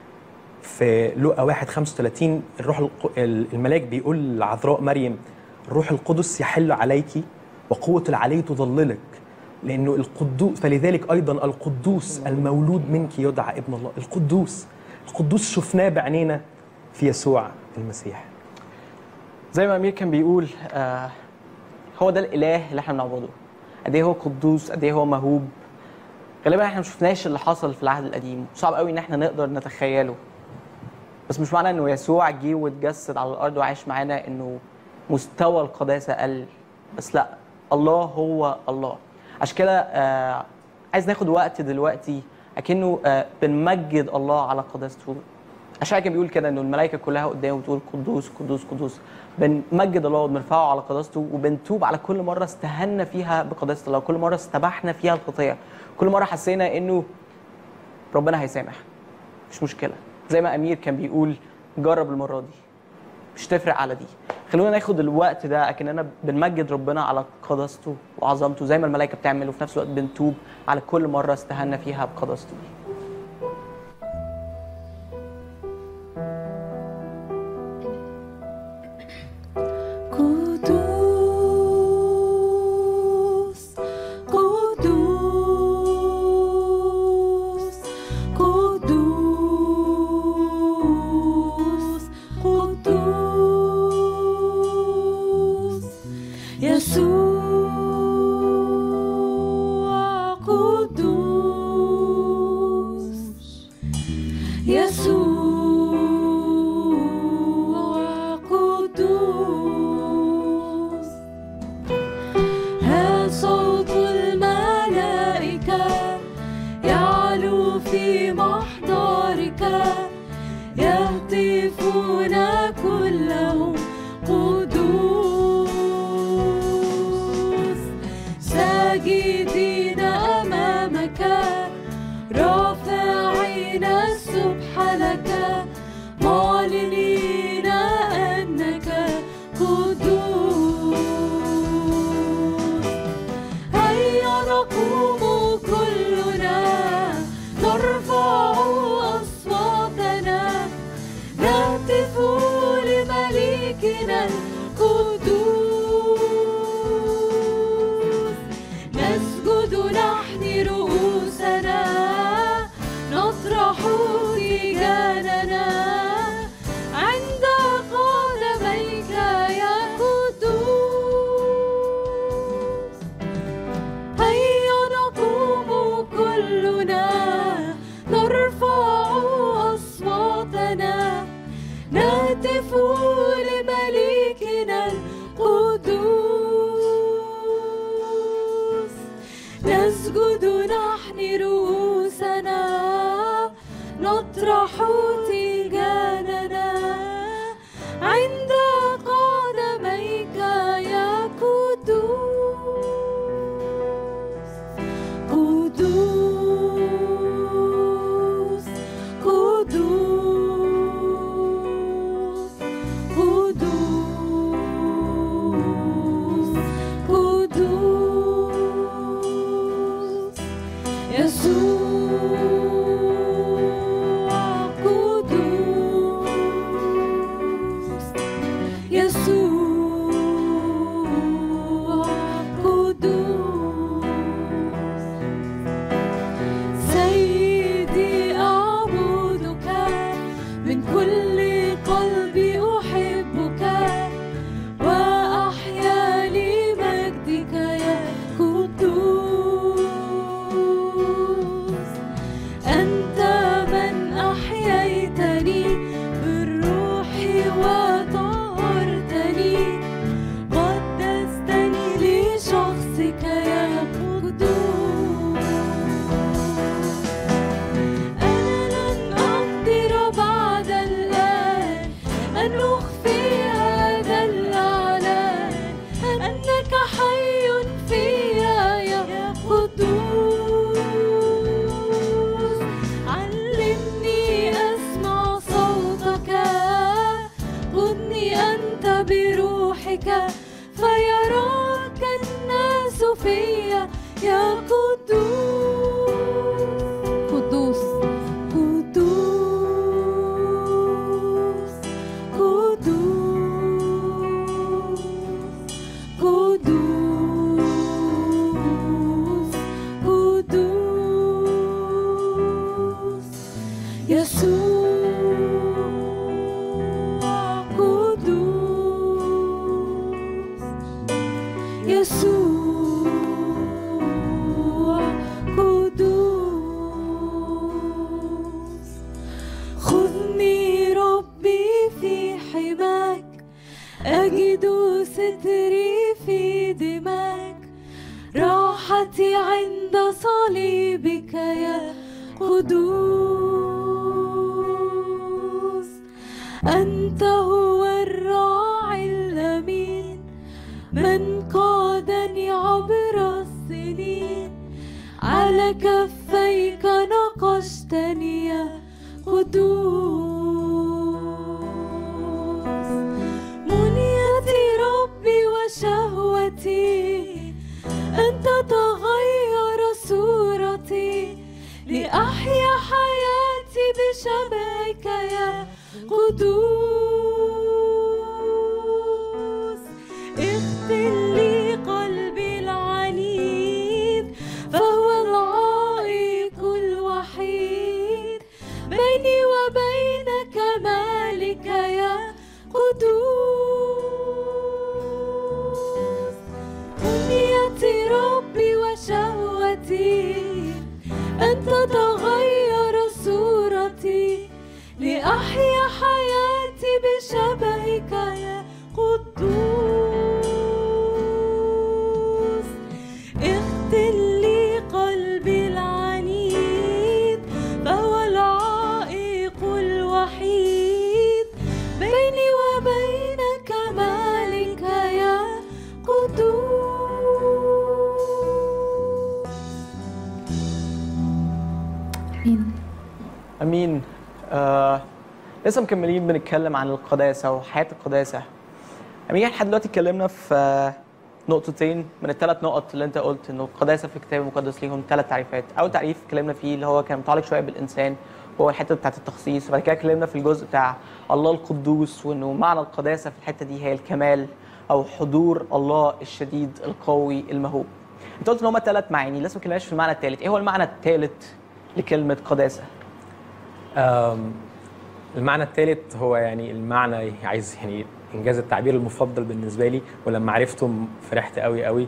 في لقا 1 35 الروح الق- الملاك بيقول لعذراء مريم الروح القدس يحل عليك وقوة العلي تظللك لأنه القدوس فلذلك أيضا القدوس المولود منك يدعى ابن الله القدوس القدوس شفناه بعينينا في يسوع المسيح زي ما امير كان بيقول آه هو ده الاله اللي احنا بنعبده قد ايه هو قدوس قد ايه هو مهوب غالبا احنا ما شفناش اللي حصل في العهد القديم صعب قوي ان احنا نقدر نتخيله بس مش معنى انه يسوع جه واتجسد على الارض وعاش معانا انه مستوى القداسه قل بس لا الله هو الله عشان كده آه عايز ناخد وقت دلوقتي اكنه آه بنمجد الله على قداسته اشعياء كان بيقول كده انه الملائكه كلها قدامه بتقول قدوس قدوس قدوس بنمجد الله وبنرفعه على قداسته وبنتوب على كل مره استهنا فيها بقداسه الله كل مره استبحنا فيها الخطيه كل مره حسينا انه ربنا هيسامح مش مشكله زي ما امير كان بيقول جرب المره دي مش تفرق على دي خلونا ناخد الوقت ده اكننا بنمجد ربنا على قداسته وعظمته زي ما الملائكه بتعمل وفي نفس الوقت بنتوب على كل مره استهنا فيها بقداسته دي قدوس قدوس قدوس قدوس يسوع قدوس يسوع قدوس ها صوت الملائكة يعلو في محضرك يهتفون كلهم قدوس ساجدين أمامك رافعين السبح لك معلنين أنك قدوس هيا نقوم كلنا نرفع أصواتنا نهتف لمليكنا القدوس نسجد نحن رؤوسنا نطرح تيجاننا عند قدميك يا قدوس هيا نقوم كلنا نرفع أصواتنا نهتف لمليكنا القدوس نسجد نحن رؤوسنا نطرح تيجاننا عند قدميك يا قدوس قدوس قدوس قدوس قدوس يسوع قدوس يسوع قدوس سيدي أعبدك من كل قلبي أحبك وأحيا لمجدك يا قدوس أنت من أحييتني بالروح وطهرتني قدستني لشخصك يا قدوس أنا لن أقدر بعد الآن أن أخفي هذا الإعلان أنك حي فيا يا قدوس علمني أسمع صوتك خذني أنت بروحك فيراك الناس فيا يا قدوس قدوس قدوس قدوس قدوس قدوس يسوع قدوس يسوع قدوس خذني ربي في حماك أجد ستري في دماك راحتي عند صليبك يا قدوس أنت هو الراعي الأمين من قادني عبر السنين على كفيك نقشتني يا قدوس منيتي ربي وشهوتي أن تتغير صورتي لأحيا حياتي بشبهك يا قدوس اغفر لي قلبي العنيد فهو العائق الوحيد بيني وبينك مالك يا قدوس أمنيتي ربي وشهوتي أن تتغير صورتي لأحيا حياتي بشبهك يا قدوس اغفر لي قلبي العنيد فهو العائق الوحيد بيني وبينك مالك يا قدوس مين امين آه لسه مكملين بنتكلم عن القداسه وحياه القداسه امين لحد دلوقتي اتكلمنا في آه، نقطتين من الثلاث نقط اللي انت قلت انه القداسه في الكتاب المقدس ليهم ثلاث تعريفات اول تعريف اتكلمنا فيه اللي هو كان متعلق شويه بالانسان وهو الحته بتاعت التخصيص وبعد كده اتكلمنا في الجزء بتاع الله القدوس وانه معنى القداسه في الحته دي هي الكمال او حضور الله الشديد القوي المهوب انت قلت ان هما ثلاث معاني لسه ما اتكلمناش في المعنى الثالث ايه هو المعنى الثالث لكلمه قداسه آم، المعنى الثالث هو يعني المعنى عايز يعني انجاز التعبير المفضل بالنسبه لي ولما عرفته فرحت قوي قوي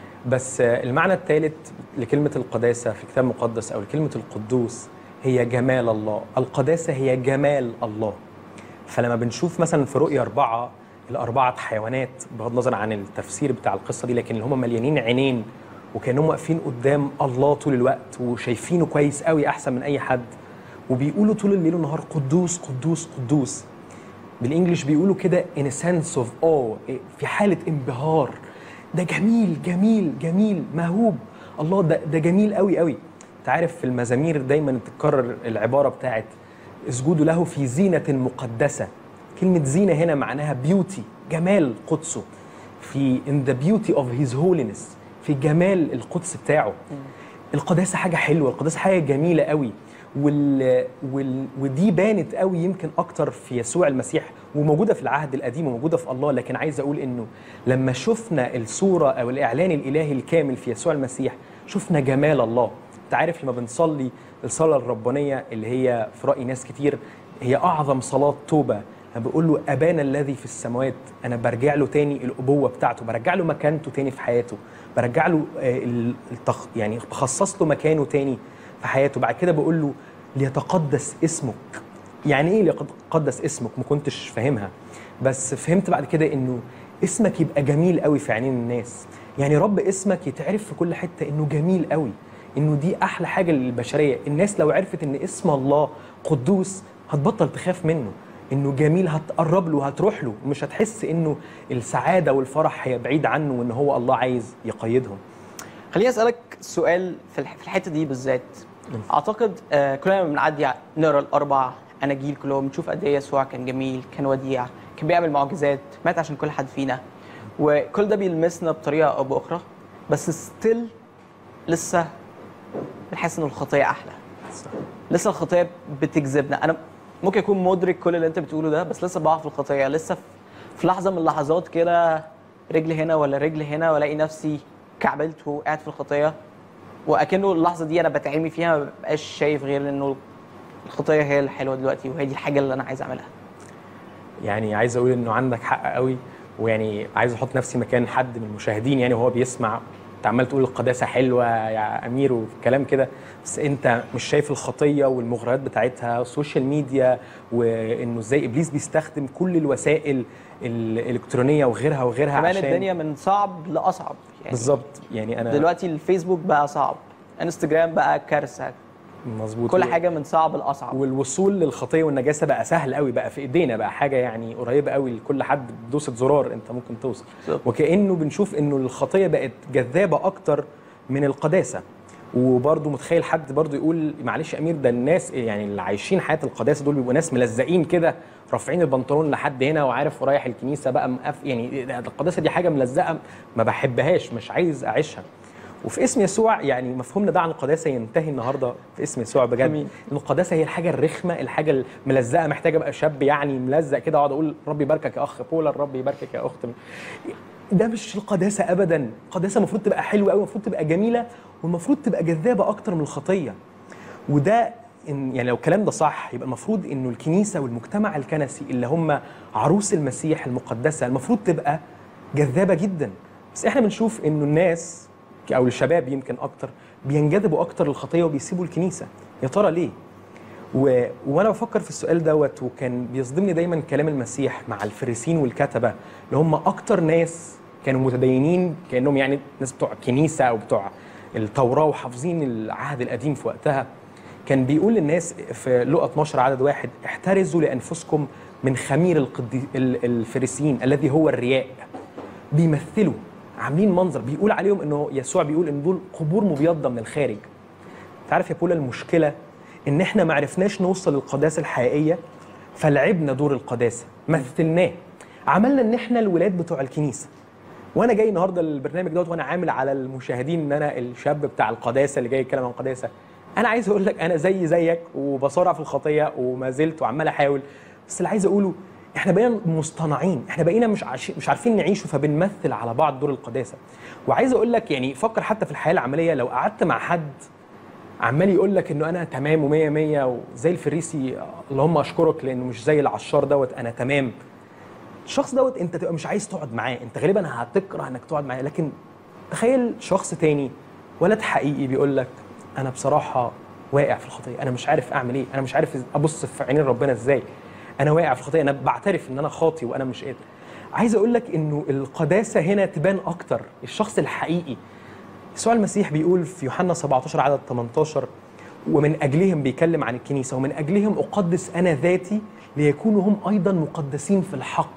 بس آه، المعنى الثالث لكلمه القداسه في الكتاب المقدس او لكلمه القدوس هي جمال الله القداسه هي جمال الله فلما بنشوف مثلا في رؤيا أربعة الأربعة حيوانات بغض النظر عن التفسير بتاع القصة دي لكن اللي هم مليانين عينين وكأنهم واقفين قدام الله طول الوقت وشايفينه كويس قوي أحسن من أي حد وبيقولوا طول الليل والنهار قدوس قدوس قدوس بالانجلش بيقولوا كده in a sense of awe في حالة انبهار ده جميل جميل جميل موهوب الله ده ده جميل قوي قوي انت عارف في المزامير دايما تتكرر العبارة بتاعت اسجدوا له في زينة مقدسة كلمة زينة هنا معناها بيوتي جمال قدسه في in the beauty of his holiness في جمال القدس بتاعه القداسة حاجة حلوة القداسة حاجة جميلة قوي وال... وال... ودي بانت قوي يمكن اكتر في يسوع المسيح وموجوده في العهد القديم وموجوده في الله لكن عايز اقول انه لما شفنا الصوره او الاعلان الالهي الكامل في يسوع المسيح شفنا جمال الله انت عارف لما بنصلي الصلاه الربانيه اللي هي في راي ناس كتير هي اعظم صلاه توبه انا بقول له ابانا الذي في السماوات انا برجع له تاني الابوه بتاعته برجع له مكانته تاني في حياته برجع له آه، التخ... يعني بخصص له مكانه تاني في حياته بعد كده بقول له ليتقدس اسمك يعني ايه ليتقدس اسمك ما كنتش فاهمها بس فهمت بعد كده انه اسمك يبقى جميل قوي في عينين الناس يعني رب اسمك يتعرف في كل حته انه جميل قوي انه دي احلى حاجه للبشريه الناس لو عرفت ان اسم الله قدوس هتبطل تخاف منه انه جميل هتقرب له هتروح له مش هتحس انه السعاده والفرح هي بعيد عنه وان هو الله عايز يقيدهم خليني اسالك سؤال في الح- في الحته دي بالذات اعتقد آه، كلنا لما بنعدي ع- نقرا الاربع اناجيل كلهم بنشوف قد ايه يسوع كان جميل كان وديع كان بيعمل معجزات مات عشان كل حد فينا وكل ده بيلمسنا بطريقه او باخرى بس ستيل لسه بنحس ان الخطيه احلى لسه الخطيه بتجذبنا انا ممكن اكون مدرك كل اللي انت بتقوله ده بس لسه بقع في الخطيه لسه في- في لحظه من اللحظات كده رجل هنا ولا رجل هنا والاقي نفسي كعبلت وقاعد في الخطيه واكنه اللحظه دي انا بتعمي فيها ما ببقاش شايف غير انه الخطيه هي الحلوه دلوقتي وهي دي الحاجه اللي انا عايز اعملها يعني عايز اقول انه عندك حق قوي ويعني عايز احط نفسي مكان حد من المشاهدين يعني وهو بيسمع انت عمال تقول القداسه حلوه يا امير وكلام كده بس انت مش شايف الخطيه والمغريات بتاعتها والسوشيال ميديا وانه ازاي ابليس بيستخدم كل الوسائل الالكترونيه وغيرها وغيرها كمان عشان الدنيا من صعب لاصعب يعني بالظبط يعني انا دلوقتي الفيسبوك بقى صعب انستجرام بقى كارثه مظبوط كل حاجه من صعب لاصعب والوصول للخطيه والنجاسه بقى سهل قوي بقى في ايدينا بقى حاجه يعني قريبه قوي لكل حد بدوسه زرار انت ممكن توصل بالظبط. وكانه بنشوف انه الخطيه بقت جذابه اكتر من القداسه وبرضه متخيل حد برضه يقول معلش يا امير ده الناس يعني اللي عايشين حياه القداسه دول بيبقوا ناس ملزقين كده رافعين البنطلون لحد هنا وعارف ورايح الكنيسه بقى مقف يعني ده- القداسه دي حاجه ملزقه ما بحبهاش مش عايز اعيشها وفي اسم يسوع يعني مفهومنا ده عن القداسه ينتهي النهارده في اسم يسوع بجد أمين. ان القداسه هي الحاجه الرخمه الحاجه الملزقه محتاجه ابقى شاب يعني ملزق كده اقعد اقول ربي يباركك يا اخ بولا ربي يباركك يا اخت ده مش القداسه ابدا القداسه المفروض تبقى حلوه قوي المفروض تبقى جميله والمفروض تبقى جذابه اكتر من الخطيه وده إن يعني لو الكلام ده صح يبقى المفروض انه الكنيسه والمجتمع الكنسي اللي هم عروس المسيح المقدسه المفروض تبقى جذابه جدا بس احنا بنشوف انه الناس او الشباب يمكن اكتر بينجذبوا اكتر للخطيه وبيسيبوا الكنيسه يا ترى ليه و... وانا بفكر في السؤال دوت وكان بيصدمني دايما كلام المسيح مع الفريسين والكتبه اللي هم اكتر ناس كانوا متدينين كانهم يعني ناس بتوع كنيسه او بتوع التوراه وحافظين العهد القديم في وقتها كان بيقول للناس في لقا 12 عدد واحد احترزوا لانفسكم من خمير القدي... ال- الفريسيين الذي هو الرياء بيمثلوا عاملين منظر بيقول عليهم انه يسوع بيقول ان دول قبور مبيضه من الخارج تعرف يا بولا المشكله ان احنا ما عرفناش نوصل للقداسه الحقيقيه فلعبنا دور القداسه مثلناه عملنا ان احنا الولاد بتوع الكنيسه وانا جاي النهارده البرنامج دوت وانا عامل على المشاهدين ان انا الشاب بتاع القداسه اللي جاي يتكلم عن القداسه انا عايز اقول لك انا زي زيك وبصارع في الخطيه وما زلت وعمال احاول بس اللي عايز اقوله احنا بقينا مصطنعين احنا بقينا مش عايشين مش عارفين نعيشه فبنمثل على بعض دور القداسه وعايز اقول لك يعني فكر حتى في الحياه العمليه لو قعدت مع حد عمال يقول لك انه انا تمام ومية مية وزي الفريسي اللهم اشكرك لانه مش زي العشار دوت انا تمام الشخص دوت انت تبقى مش عايز تقعد معاه انت غالبا هتكره انك تقعد معاه لكن تخيل شخص تاني ولد حقيقي بيقول لك انا بصراحه واقع في الخطيه انا مش عارف اعمل ايه انا مش عارف ابص في عينين ربنا ازاي انا واقع في الخطيه انا بعترف ان انا خاطي وانا مش قادر عايز اقول لك انه القداسه هنا تبان اكتر الشخص الحقيقي يسوع المسيح بيقول في يوحنا 17 عدد 18 ومن اجلهم بيكلم عن الكنيسه ومن اجلهم اقدس انا ذاتي ليكونوا هم ايضا مقدسين في الحق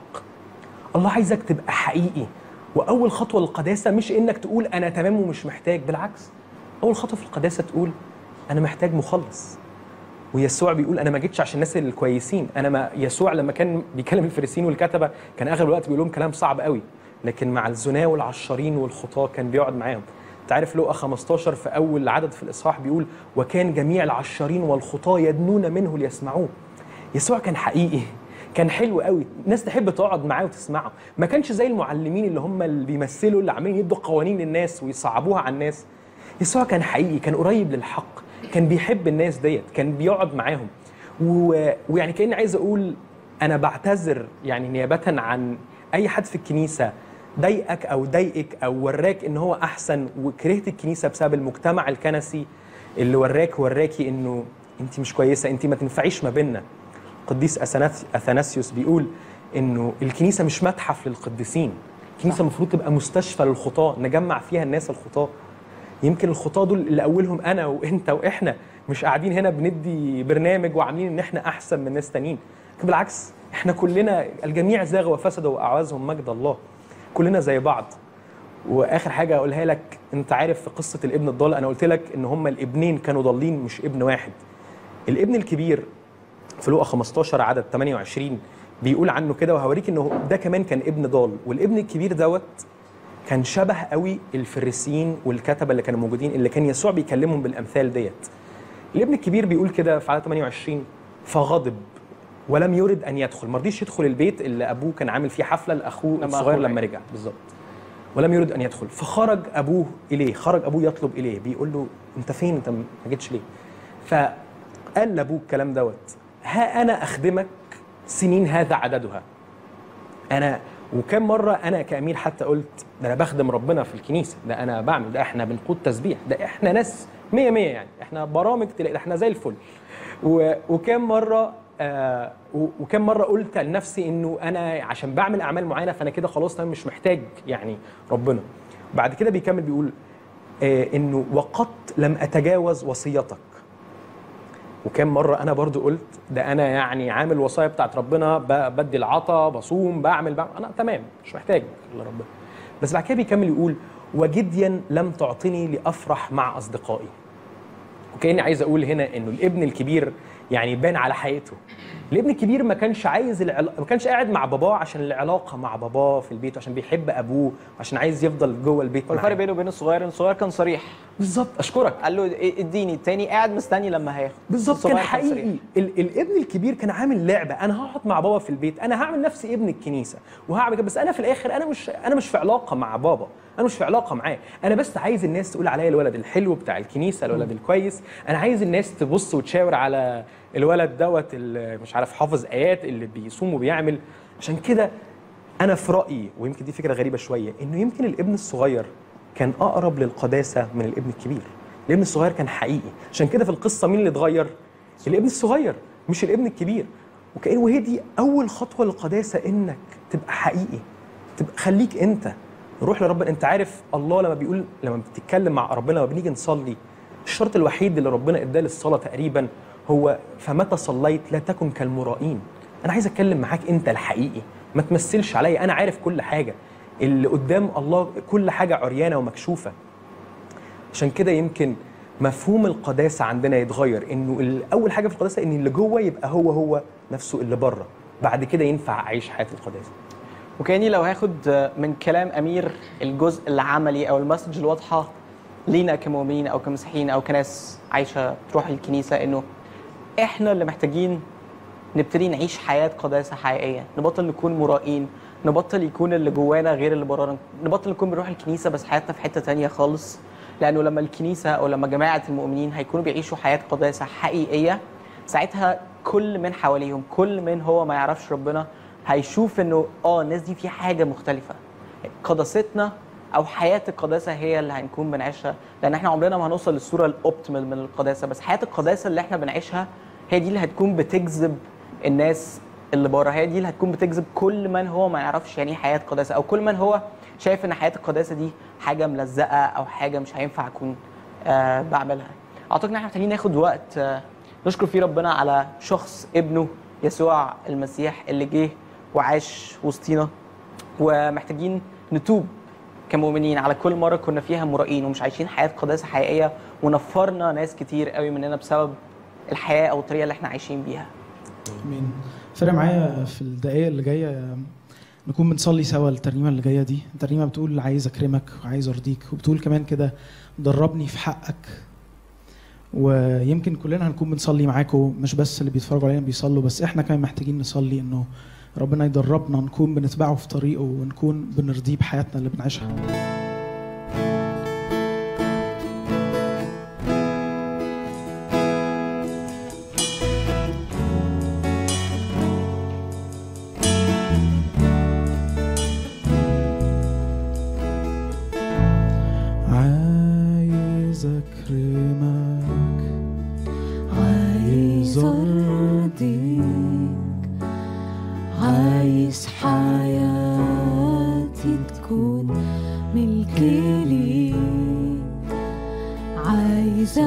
الله عايزك تبقى حقيقي واول خطوه للقداسه مش انك تقول انا تمام ومش محتاج بالعكس اول خطوه في القداسه تقول انا محتاج مخلص ويسوع بيقول انا ما جيتش عشان الناس الكويسين انا ما يسوع لما كان بيكلم الفريسيين والكتبه كان اغلب الوقت بيقول لهم كلام صعب قوي لكن مع الزنا والعشارين والخطاه كان بيقعد معاهم انت عارف لقا 15 في اول عدد في الاصحاح بيقول وكان جميع العشارين والخطاه يدنون منه ليسمعوه يسوع كان حقيقي كان حلو قوي الناس تحب تقعد معاه وتسمعه ما كانش زي المعلمين اللي هم اللي بيمثلوا اللي عاملين يدوا قوانين للناس ويصعبوها على الناس يسوع كان حقيقي كان قريب للحق كان بيحب الناس ديت كان بيقعد معاهم و... ويعني كاني عايز اقول انا بعتذر يعني نيابه عن اي حد في الكنيسه ضايقك او ضايقك او وراك ان هو احسن وكرهت الكنيسه بسبب المجتمع الكنسي اللي وراك وراكي انه انت مش كويسه انت ما تنفعيش ما بيننا القديس أثناث- اثناسيوس بيقول انه الكنيسه مش متحف للقديسين الكنيسه المفروض تبقى مستشفى للخطاه نجمع فيها الناس الخطاه يمكن الخطاه دول اللي اولهم انا وانت واحنا مش قاعدين هنا بندي برنامج وعاملين ان احنا احسن من ناس تانيين لكن بالعكس احنا كلنا الجميع زاغوا وفسدوا واعوزهم مجد الله كلنا زي بعض واخر حاجه اقولها لك انت عارف في قصه الابن الضال انا قلت لك ان هما الابنين كانوا ضالين مش ابن واحد الابن الكبير في لقا 15 عدد 28 بيقول عنه كده وهوريك انه ده كمان كان ابن ضال والابن الكبير دوت كان شبه قوي الفريسيين والكتبه اللي كانوا موجودين اللي كان يسوع بيكلمهم بالامثال ديت الابن الكبير بيقول كده في عدد 28 فغضب ولم يرد ان يدخل ما رضيش يدخل البيت اللي ابوه كان عامل فيه حفله لاخوه لما الصغير أخوه لما رجع. رجع بالظبط ولم يرد ان يدخل فخرج ابوه اليه خرج ابوه يطلب اليه بيقول له انت فين انت ما جيتش ليه فقال لابوه الكلام دوت ها انا اخدمك سنين هذا عددها انا وكم مره انا كامير حتى قلت ده انا بخدم ربنا في الكنيسه ده انا بعمل ده احنا بنقود تسبيح ده احنا ناس مية مية يعني احنا برامج تلاقي ده احنا زي الفل و- وكم مره آه و- وكم مره قلت لنفسي انه انا عشان بعمل اعمال معينه فانا كده خلاص انا مش محتاج يعني ربنا بعد كده بيكمل بيقول آه انه وقد لم اتجاوز وصيتك وكم مره انا برضو قلت ده انا يعني عامل الوصايا بتاعت ربنا ب- بدي العطا بصوم بعمل, بعمل انا تمام مش محتاج لربنا بس بعد كده بيكمل يقول وجديا لم تعطني لافرح مع اصدقائي وكاني عايز اقول هنا انه الابن الكبير يعني بان على حقيقته الابن الكبير ما كانش عايز العلا... ما كانش قاعد مع باباه عشان العلاقه مع باباه في البيت عشان بيحب ابوه عشان عايز يفضل جوه البيت والفرق معاه. بينه وبين الصغير ان الصغير كان صريح بالظبط اشكرك قال له إيه- اديني التاني قاعد مستني لما هياخد بالظبط الصغير كان صريح. حقيقي ال- الابن الكبير كان عامل لعبه انا هقعد مع بابا في البيت انا هعمل نفسي ابن الكنيسه وهعمل كده بس انا في الاخر انا مش انا مش في علاقه مع بابا انا مش في علاقه معاه انا بس عايز الناس تقول عليا الولد الحلو بتاع الكنيسه الولد الكويس انا عايز الناس تبص وتشاور على الولد دوت اللي مش عارف حافظ ايات اللي بيصوم وبيعمل عشان كده انا في رايي ويمكن دي فكره غريبه شويه انه يمكن الابن الصغير كان اقرب للقداسه من الابن الكبير الابن الصغير كان حقيقي عشان كده في القصه مين اللي اتغير الابن الصغير مش الابن الكبير وكأن وهي دي اول خطوه للقداسه انك تبقى حقيقي تبقى خليك انت روح لربنا انت عارف الله لما بيقول لما بتتكلم مع ربنا لما بنيجي نصلي الشرط الوحيد اللي ربنا اداه للصلاه تقريبا هو فمتى صليت لا تكن كالمرائين انا عايز اتكلم معاك انت الحقيقي ما تمثلش عليا انا عارف كل حاجه اللي قدام الله كل حاجه عريانه ومكشوفه عشان كده يمكن مفهوم القداسه عندنا يتغير انه ال- اول حاجه في القداسه ان اللي جوه يبقى هو هو نفسه اللي بره بعد كده ينفع اعيش حياه القداسه وكاني لو هاخد من كلام امير الجزء العملي او المسج الواضحه لينا كمؤمنين او كمسيحيين او كناس عايشه تروح الكنيسه انه احنا اللي محتاجين نبتدي نعيش حياه قداسه حقيقيه نبطل نكون مرائين نبطل يكون اللي جوانا غير اللي برانا نبطل نكون بنروح الكنيسه بس حياتنا في حته تانية خالص لانه لما الكنيسه او لما جماعه المؤمنين هيكونوا بيعيشوا حياه قداسه حقيقيه ساعتها كل من حواليهم كل من هو ما يعرفش ربنا هيشوف انه اه الناس دي في حاجه مختلفه قداستنا او حياه القداسه هي اللي هنكون بنعيشها لان احنا عمرنا ما هنوصل للصوره الاوبتيمال من القداسه بس حياه القداسه اللي احنا بنعيشها هي دي اللي هتكون بتجذب الناس اللي بره هي دي اللي هتكون بتجذب كل من هو ما يعرفش يعني ايه حياه قداسه او كل من هو شايف ان حياه القداسه دي حاجه ملزقه او حاجه مش هينفع اكون آه بعملها اعتقد ان احنا محتاجين ناخد وقت آه نشكر فيه ربنا على شخص ابنه يسوع المسيح اللي جه وعاش وسطينا ومحتاجين نتوب كمؤمنين على كل مره كنا فيها مرائين ومش عايشين حياه قداسه حقيقيه ونفرنا ناس كتير قوي مننا بسبب الحياه او الطريقه اللي احنا عايشين بيها امين فرق معايا في الدقايق اللي جايه نكون بنصلي سوا الترنيمه اللي جايه دي الترنيمه بتقول عايز اكرمك وعايز ارضيك وبتقول كمان كده دربني في حقك ويمكن كلنا هنكون بنصلي معاكم مش بس اللي بيتفرجوا علينا بيصلوا بس احنا كمان محتاجين نصلي انه ربنا يدربنا نكون بنتبعه في طريقه ونكون بنرضيه بحياتنا اللي بنعيشها عايز اكرمك عايز ارضيك عايز حياتي تكون ملك ليك عايز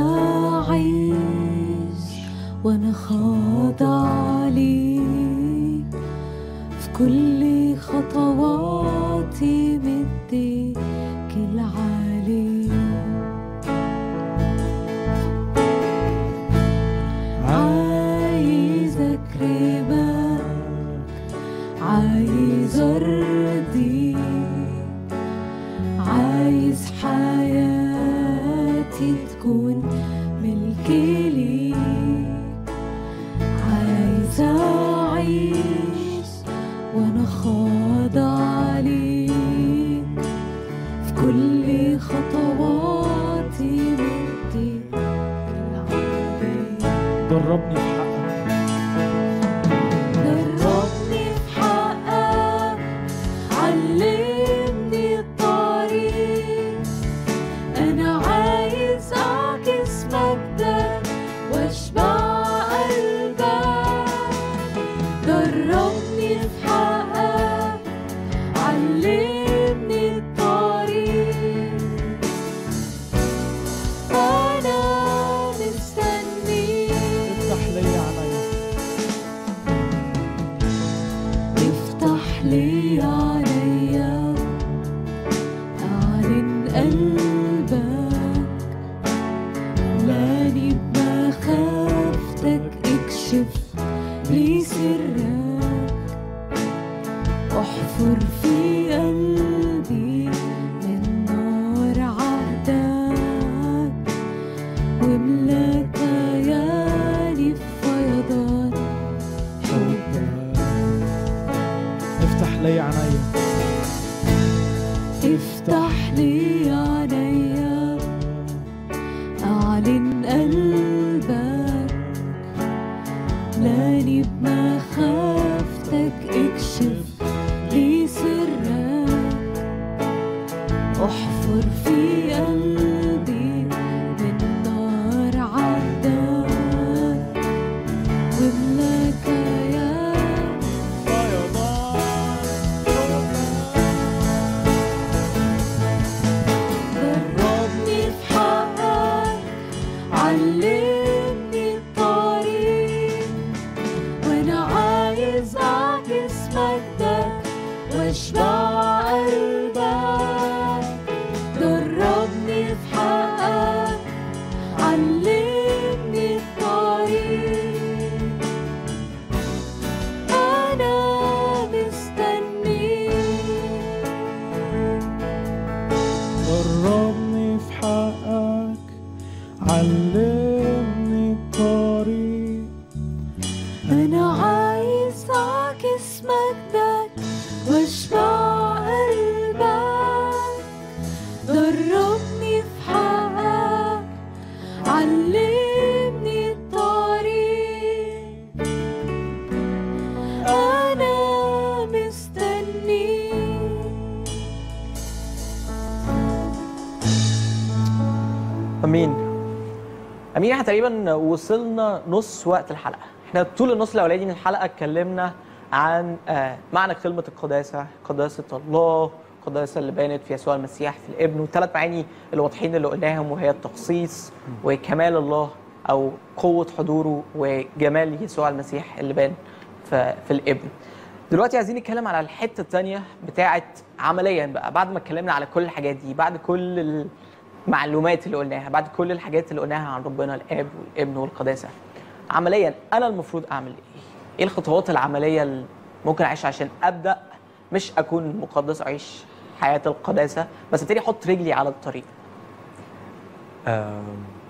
اعيش وانا خاضع ليك في كل خطواتي مديك العليك عايز اكرمك عايز ارضيك عايز حياتي تكون ملك ليك عايز اعيش وانا خاضع ليك في كل خطواتي مديك العليك دربني في حقك دربني في حقك علمني الطريق أنا عايز أعكس مجدك وأشبع قلبك دربني في حقك علمني الطريق وأنا مستنيك أعلن قلبك ملاني بمخافتك اكشف لي سرك احفر في قلبي من نار عداك واملاك يا دربني في حقك علمني الطريق وانا عايز اعكس مجدك واشبع قلبك دربني في حقك علمني الطريق انا مستنيك دربني في حقك علمني الطريق أنا عايز أعكس مجدك وأشبع قلبك دربني في حقك علمني الطريق أنا مستنيك امين امين احنا تقريبا وصلنا نص وقت الحلقه احنا طول النص الاولاني من الحلقه اتكلمنا عن آه، معنى كلمه القداسه قداسه الله القداسه اللي بانت في يسوع المسيح في الابن والثلاث معاني الواضحين اللي قلناهم وهي التخصيص وكمال الله او قوه حضوره وجمال يسوع المسيح اللي بان في, في الابن دلوقتي عايزين نتكلم على الحته الثانيه بتاعه عمليا بقى بعد ما اتكلمنا على كل الحاجات دي بعد كل المعلومات اللي قلناها بعد كل الحاجات اللي قلناها عن ربنا الاب والابن والقداسه عمليا انا المفروض اعمل ايه؟ ايه الخطوات العمليه اللي ممكن اعيشها عشان ابدا مش اكون مقدس اعيش حياه القداسه بس ابتدي احط رجلي على الطريق آم،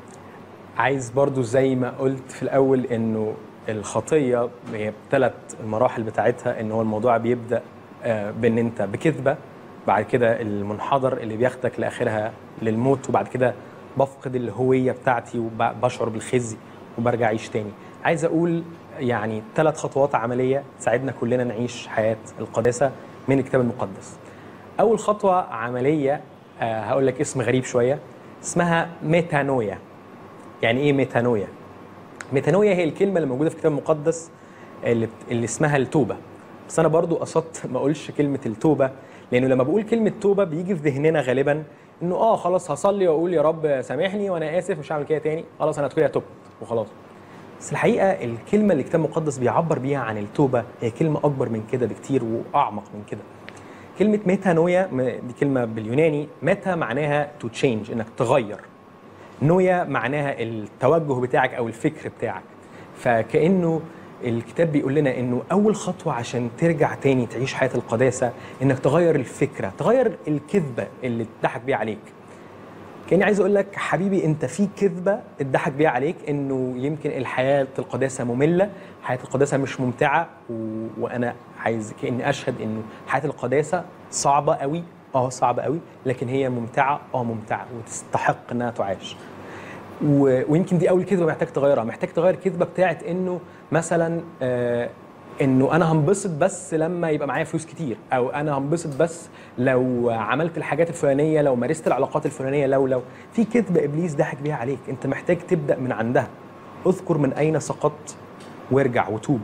عايز برضو زي ما قلت في الاول انه الخطيه هي ثلاث المراحل بتاعتها ان هو الموضوع بيبدا آه، بان انت بكذبه بعد كده المنحدر اللي بياخدك لاخرها للموت وبعد كده بفقد الهويه بتاعتي وبشعر بالخزي وبرجع اعيش تاني عايز اقول يعني ثلاث خطوات عمليه تساعدنا كلنا نعيش حياه القداسه من الكتاب المقدس اول خطوه عمليه آه، هقول لك اسم غريب شويه اسمها ميتانويا يعني ايه ميتانويا ميتانويا هي الكلمه اللي موجوده في الكتاب المقدس اللي, اللي اسمها التوبه بس انا برضو قصدت ما اقولش كلمه التوبه لانه لما بقول كلمه توبه بيجي في ذهننا غالبا انه اه خلاص هصلي واقول يا رب سامحني وانا اسف مش هعمل كده تاني خلاص انا كده تبت وخلاص بس الحقيقه الكلمه اللي الكتاب المقدس بيعبر بيها عن التوبه هي كلمه اكبر من كده بكتير واعمق من كده كلمه ميتانويا م- دي كلمه باليوناني ميتا معناها تو تشينج انك تغير نويا معناها التوجه بتاعك او الفكر بتاعك فكانه الكتاب بيقول لنا انه اول خطوه عشان ترجع تاني تعيش حياه القداسه انك تغير الفكره تغير الكذبه اللي اتضحك بيها عليك كاني عايز اقول لك حبيبي انت في كذبه اتضحك بيها عليك انه يمكن الحياه القداسه ممله حياه القداسه مش ممتعه و... وانا عايز كاني اشهد انه حياه القداسه صعبه قوي اه صعبه قوي لكن هي ممتعه اه ممتعه وتستحق انها تعاش و... ويمكن دي اول كذبه محتاج تغيرها محتاج تغير كذبه بتاعت انه مثلا آه انه انا هنبسط بس لما يبقى معايا فلوس كتير او انا هنبسط بس لو عملت الحاجات الفلانيه لو مارست العلاقات الفلانيه لو لو في كذبه ابليس ضحك بيها عليك انت محتاج تبدا من عندها اذكر من اين سقطت وارجع وتوب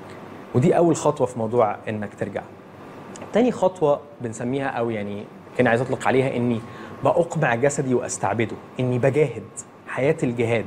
ودي اول خطوه في موضوع انك ترجع تاني خطوه بنسميها او يعني كان عايز اطلق عليها اني باقمع جسدي واستعبده اني بجاهد حياه الجهاد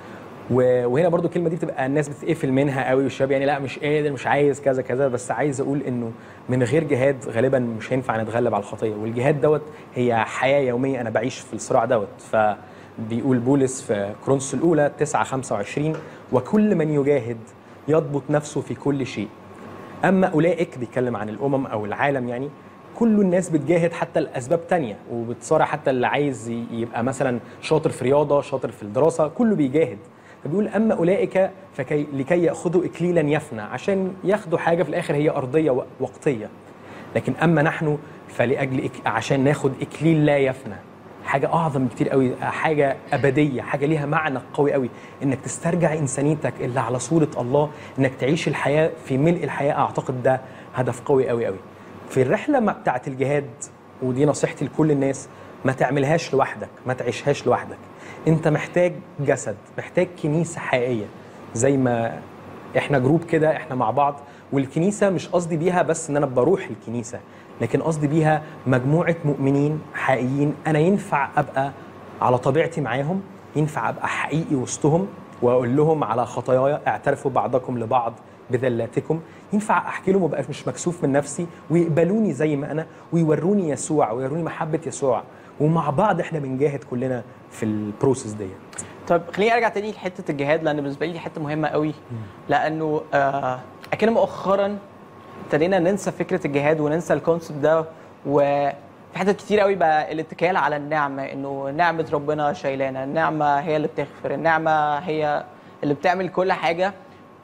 و- وهنا برضو الكلمه دي بتبقى الناس بتقفل منها قوي والشباب يعني لا مش قادر مش عايز كذا كذا بس عايز اقول انه من غير جهاد غالبا مش هينفع نتغلب على الخطيه والجهاد دوت هي حياه يوميه انا بعيش في الصراع دوت فبيقول بولس في كرونس الاولى 9 25 وكل من يجاهد يضبط نفسه في كل شيء اما اولئك بيتكلم عن الامم او العالم يعني كل الناس بتجاهد حتى لاسباب تانية وبتصارع حتى اللي عايز ي- يبقى مثلا شاطر في رياضه شاطر في الدراسه كله بيجاهد فبيقول اما اولئك فكي لكي ياخذوا اكليلا يفنى عشان ياخدوا حاجه في الاخر هي ارضيه و- وقتيه لكن اما نحن فلاجل إك... عشان ناخد اكليل لا يفنى حاجه اعظم بكتير قوي حاجه ابديه حاجه ليها معنى قوي قوي انك تسترجع انسانيتك اللي على صوره الله انك تعيش الحياه في ملء الحياه اعتقد ده هدف قوي قوي قوي في الرحله ما بتاعه الجهاد ودي نصيحتي لكل الناس ما تعملهاش لوحدك ما تعيشهاش لوحدك انت محتاج جسد محتاج كنيسه حقيقيه زي ما احنا جروب كده احنا مع بعض والكنيسه مش قصدي بيها بس ان انا بروح الكنيسه لكن قصدي بيها مجموعه مؤمنين حقيقيين انا ينفع ابقى على طبيعتي معاهم ينفع ابقى حقيقي وسطهم واقول لهم على خطاياي اعترفوا بعضكم لبعض بذلاتكم ينفع احكي لهم وابقى مش مكسوف من نفسي ويقبلوني زي ما انا ويوروني يسوع ويوروني محبه يسوع ومع بعض احنا بنجاهد كلنا في البروسيس ديت طب خليني ارجع تاني لحته الجهاد لان بالنسبه لي دي حته مهمه قوي لانه آه اكن مؤخرا ابتدينا ننسى فكره الجهاد وننسى الكونسبت ده وفي حتت كتير قوي بقى الاتكال على النعمه انه نعمه ربنا شايلانا النعمه هي اللي بتغفر النعمه هي اللي بتعمل كل حاجه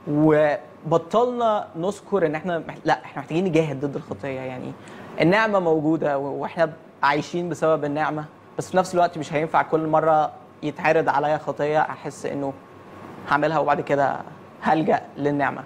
وبطلنا نذكر ان احنا مح... لا احنا محتاجين نجاهد ضد الخطيه يعني النعمه موجوده و- واحنا عايشين بسبب النعمه بس في نفس الوقت مش هينفع كل مره يتعرض عليا خطيه احس انه هعملها وبعد كده هلجا للنعمه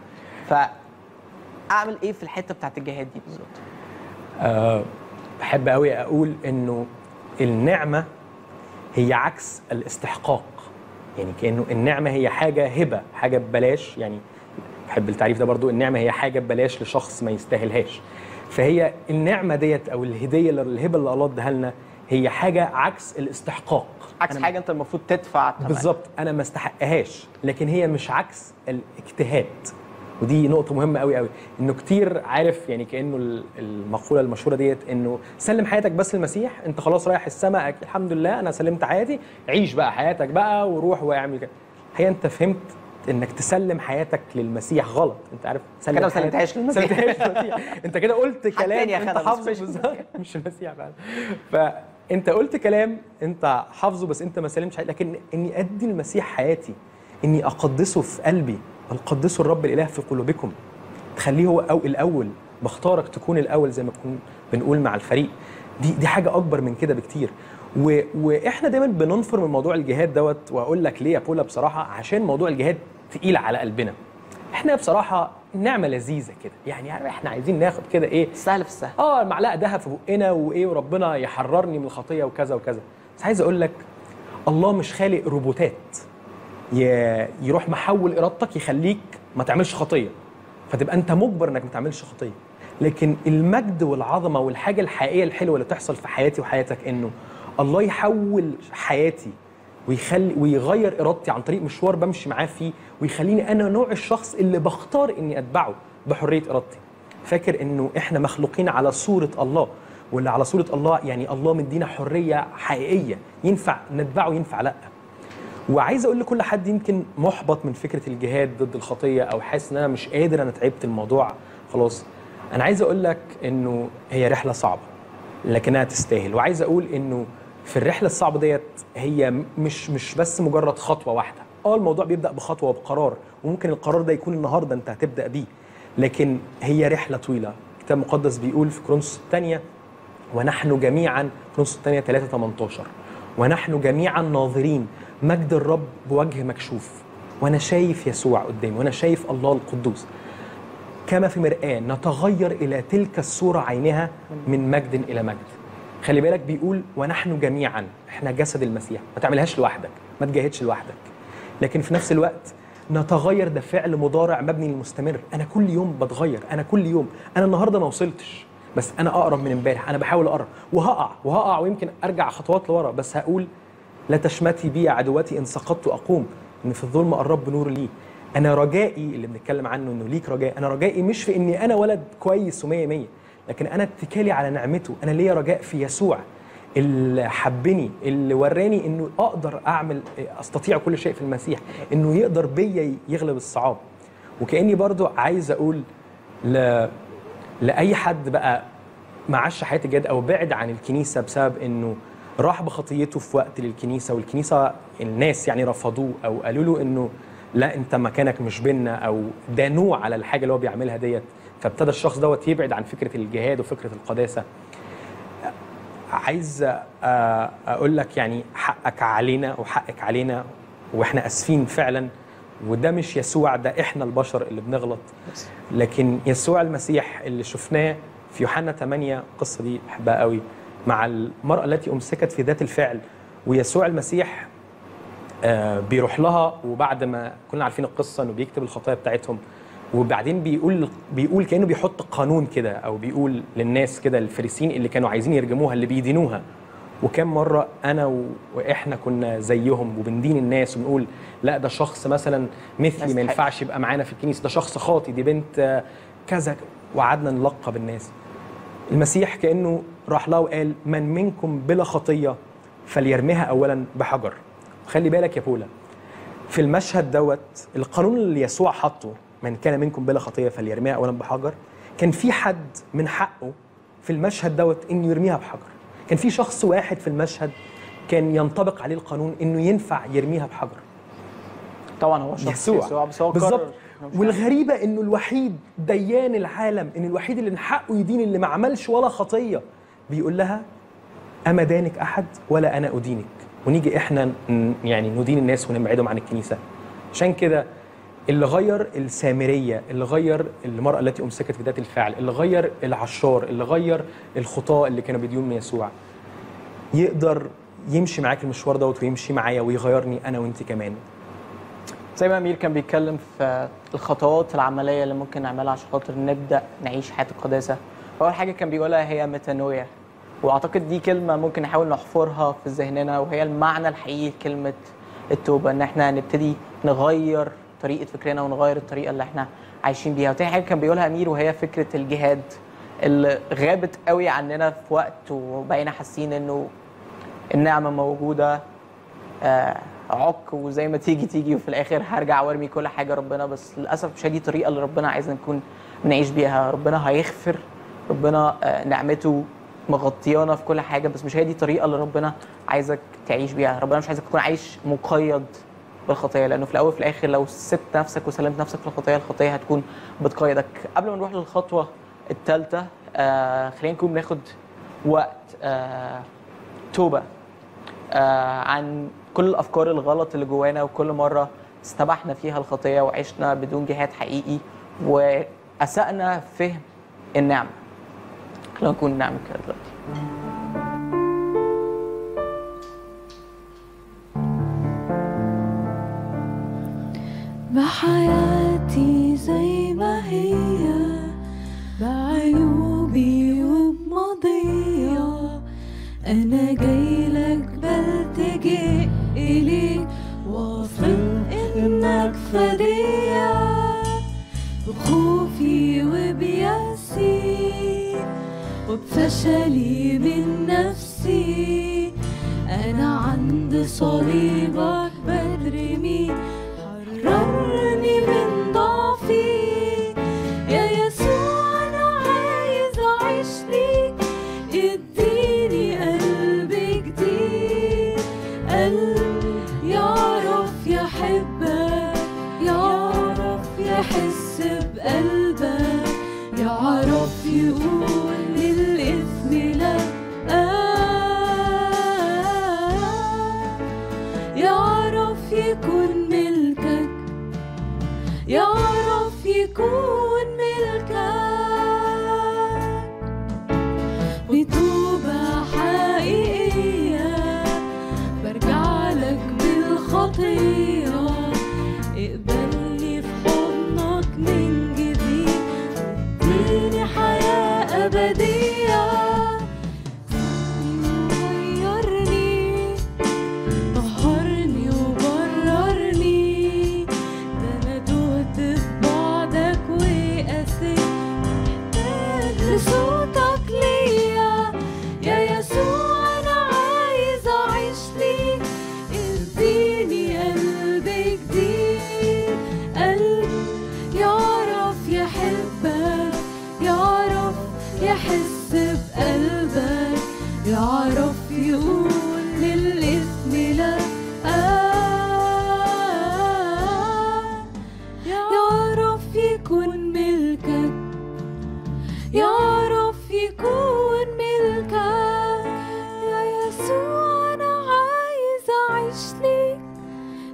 فاعمل ايه في الحته بتاعت الجهاد دي بالظبط أه بحب قوي اقول انه النعمه هي عكس الاستحقاق يعني كانه النعمه هي حاجه هبه حاجه ببلاش يعني بحب التعريف ده برضو النعمه هي حاجه ببلاش لشخص ما يستاهلهاش فهي النعمه ديت او الهديه اللي الهبه اللي الله اداها لنا هي حاجه عكس الاستحقاق عكس أنا- حاجه انت المفروض تدفع ثمنها. بالظبط انا ما استحقهاش لكن هي مش عكس الاجتهاد ودي نقطة مهمة قوي قوي انه كتير عارف يعني كانه ال- المقولة المشهورة ديت انه سلم حياتك بس للمسيح انت خلاص رايح السماء الحمد لله انا سلمت حياتي عيش بقى حياتك بقى وروح واعمل كده هي انت فهمت انك تسلم حياتك للمسيح غلط انت عارف تسلم كده ما حياتك- سلمتهاش للمسيح. سلمتهاش للمسيح انت كده قلت حد كلام تاني انت أخدها، بس حافظه مش بالظبط مش المسيح فعلا فانت قلت كلام انت حافظه بس انت ما سلمتش حياتك. لكن اني ادي المسيح حياتي اني اقدسه في قلبي بل قدسوا الرب الاله في قلوبكم تخليه هو أو الاول بختارك تكون الاول زي ما كنا بنقول مع الفريق دي دي حاجه اكبر من كده بكتير و... واحنا دايما بننفر من موضوع الجهاد دوت واقول لك ليه يا بولا بصراحه عشان موضوع الجهاد تقيل على قلبنا احنا بصراحه نعمه لذيذه كده يعني عارف احنا عايزين ناخد كده ايه السهل في السهل اه معلقه دهب في بقنا وايه وربنا يحررني من الخطيه وكذا وكذا بس عايز اقول لك الله مش خالق روبوتات ي- يروح محول ارادتك يخليك ما تعملش خطيه فتبقى انت مجبر انك ما تعملش خطيه لكن المجد والعظمه والحاجه الحقيقيه الحلوه اللي تحصل في حياتي وحياتك انه الله يحول حياتي ويخلي ويغير ارادتي عن طريق مشوار بمشي معاه فيه ويخليني انا نوع الشخص اللي بختار اني اتبعه بحريه ارادتي فاكر انه احنا مخلوقين على صوره الله واللي على صوره الله يعني الله مدينا حريه حقيقيه ينفع نتبعه ينفع لا وعايز اقول لكل حد يمكن محبط من فكره الجهاد ضد الخطيه او حاسس ان انا مش قادر انا تعبت الموضوع خلاص انا عايز اقول لك انه هي رحله صعبه لكنها تستاهل وعايز اقول انه في الرحله الصعبه ديت هي مش مش بس مجرد خطوه واحده اه الموضوع بيبدا بخطوه وبقرار وممكن القرار ده يكون النهارده انت هتبدا بيه لكن هي رحله طويله الكتاب المقدس بيقول في كورنثوس الثانيه ونحن جميعا كورنثوس الثانيه 3 18 ونحن جميعا ناظرين مجد الرب بوجه مكشوف وانا شايف يسوع قدامي وانا شايف الله القدوس كما في مرآة نتغير إلى تلك الصورة عينها من مجد إلى مجد خلي بالك بيقول ونحن جميعا احنا جسد المسيح ما تعملهاش لوحدك ما تجاهدش لوحدك لكن في نفس الوقت نتغير ده فعل مضارع مبني للمستمر انا كل يوم بتغير انا كل يوم انا النهارده ما وصلتش بس انا اقرب من امبارح انا بحاول اقرب وهقع وهقع ويمكن ارجع خطوات لورا بس هقول لا تشمتي بي يا عدوتي ان سقطت اقوم ان في الظلم الرب نور لي انا رجائي اللي بنتكلم عنه انه ليك رجاء انا رجائي مش في اني انا ولد كويس ومية مية لكن انا اتكالي على نعمته انا ليا رجاء في يسوع اللي حبني اللي وراني انه اقدر اعمل استطيع كل شيء في المسيح انه يقدر بيا يغلب الصعاب وكاني برضو عايز اقول ل... لاي حد بقى معاش حياه الجد او بعد عن الكنيسه بسبب انه راح بخطيته في وقت للكنيسه والكنيسه الناس يعني رفضوه او قالوا له انه لا انت مكانك مش بينا او دانوه على الحاجه اللي هو بيعملها ديت فابتدى الشخص دوت يبعد عن فكره الجهاد وفكره القداسه عايز آه، اقول لك يعني حقك علينا وحقك علينا واحنا اسفين فعلا وده مش يسوع ده احنا البشر اللي بنغلط لكن يسوع المسيح اللي شفناه في يوحنا 8 القصه دي بحبها قوي مع المراه التي امسكت في ذات الفعل ويسوع المسيح آه، بيروح لها وبعد ما كنا عارفين القصه انه بيكتب الخطايا بتاعتهم وبعدين بيقول بيقول كانه بيحط قانون كده او بيقول للناس كده الفريسين اللي كانوا عايزين يرجموها اللي بيدينوها وكم مره انا و... واحنا كنا زيهم وبندين الناس ونقول لا ده شخص مثلا مثلي ما يستحق. ينفعش يبقى معانا في الكنيسه ده شخص خاطي دي بنت آه، كذا وقعدنا نلقب الناس المسيح كانه راح لها وقال من منكم بلا خطيه فليرميها اولا بحجر خلي بالك يا بولا في المشهد دوت القانون اللي يسوع حطه من كان منكم بلا خطيه فليرميها اولا بحجر كان في حد من حقه في المشهد دوت انه يرميها بحجر كان في شخص واحد في المشهد كان ينطبق عليه القانون انه ينفع يرميها بحجر طبعا هو شخص يسوع, يسوع بس هو بالظبط قرر إنه مش والغريبه انه الوحيد ديان العالم ان الوحيد اللي من حقه يدين اللي ما عملش ولا خطيه بيقول لها اما دانك احد ولا انا ادينك ونيجي احنا ن- يعني ندين الناس ونبعدهم عن الكنيسه عشان كده اللي غير السامريه اللي غير المراه التي امسكت في ذات الفعل اللي غير العشار اللي غير الخطاه اللي كانوا بيديون من يسوع يقدر يمشي معاك المشوار دوت ويمشي معايا ويغيرني انا وانت كمان زي ما امير كان بيتكلم في الخطوات العمليه اللي ممكن نعملها عشان خاطر نبدا نعيش حياه القداسه اول حاجه كان بيقولها هي ميتانويا واعتقد دي كلمه ممكن نحاول نحفرها في ذهننا وهي المعنى الحقيقي لكلمه التوبه ان احنا نبتدي نغير طريقه فكرنا ونغير الطريقه اللي احنا عايشين بيها وتاني حاجه كان بيقولها امير وهي فكره الجهاد اللي غابت قوي عننا في وقت وبقينا حاسين انه النعمه موجوده آه، عك وزي ما تيجي تيجي وفي الاخر هرجع وارمي كل حاجه ربنا بس للاسف مش هي دي الطريقه اللي ربنا عايزنا نكون بنعيش بيها ربنا هيغفر ربنا آه، نعمته مغطيانا في كل حاجه بس مش هي دي الطريقه اللي ربنا عايزك تعيش بيها ربنا مش عايزك تكون عايش مقيد بالخطيه لانه في الاول وفي الاخر لو سبت نفسك وسلمت نفسك للخطيه الخطيه هتكون بتقيدك قبل ما نروح للخطوه الثالثه آه خلينا نكون بناخد وقت آه توبه آه، عن كل الافكار الغلط اللي جوانا وكل مره استبحنا فيها الخطيه وعشنا بدون جهاد حقيقي واسانا فهم النعمه خلينا نكون نعمل كده دلوقتي بحياتي زي ما هي بعيوبي وبماضية أنا جايلك بلتجئ إليك واثق إنك فدية بخوفي وبيأسي وبفشلي من نفسي أنا عند صليبك بدرمي حررني من ضعفي يا يسوع أنا عايز أعيش ليك اديني قلب جديد قلب يعرف يحبك يعرف يحس بقلبك يعرف يقول للإثم لا يعرف يكون ملكك يعرف يكون ملكك بتوبة حقيقية برجع لك بالخطية اقبلني في حضنك من جديد اديني حياة أبدية غيرني طهرني وبررني ده انا تهت في بعدك وقاسيت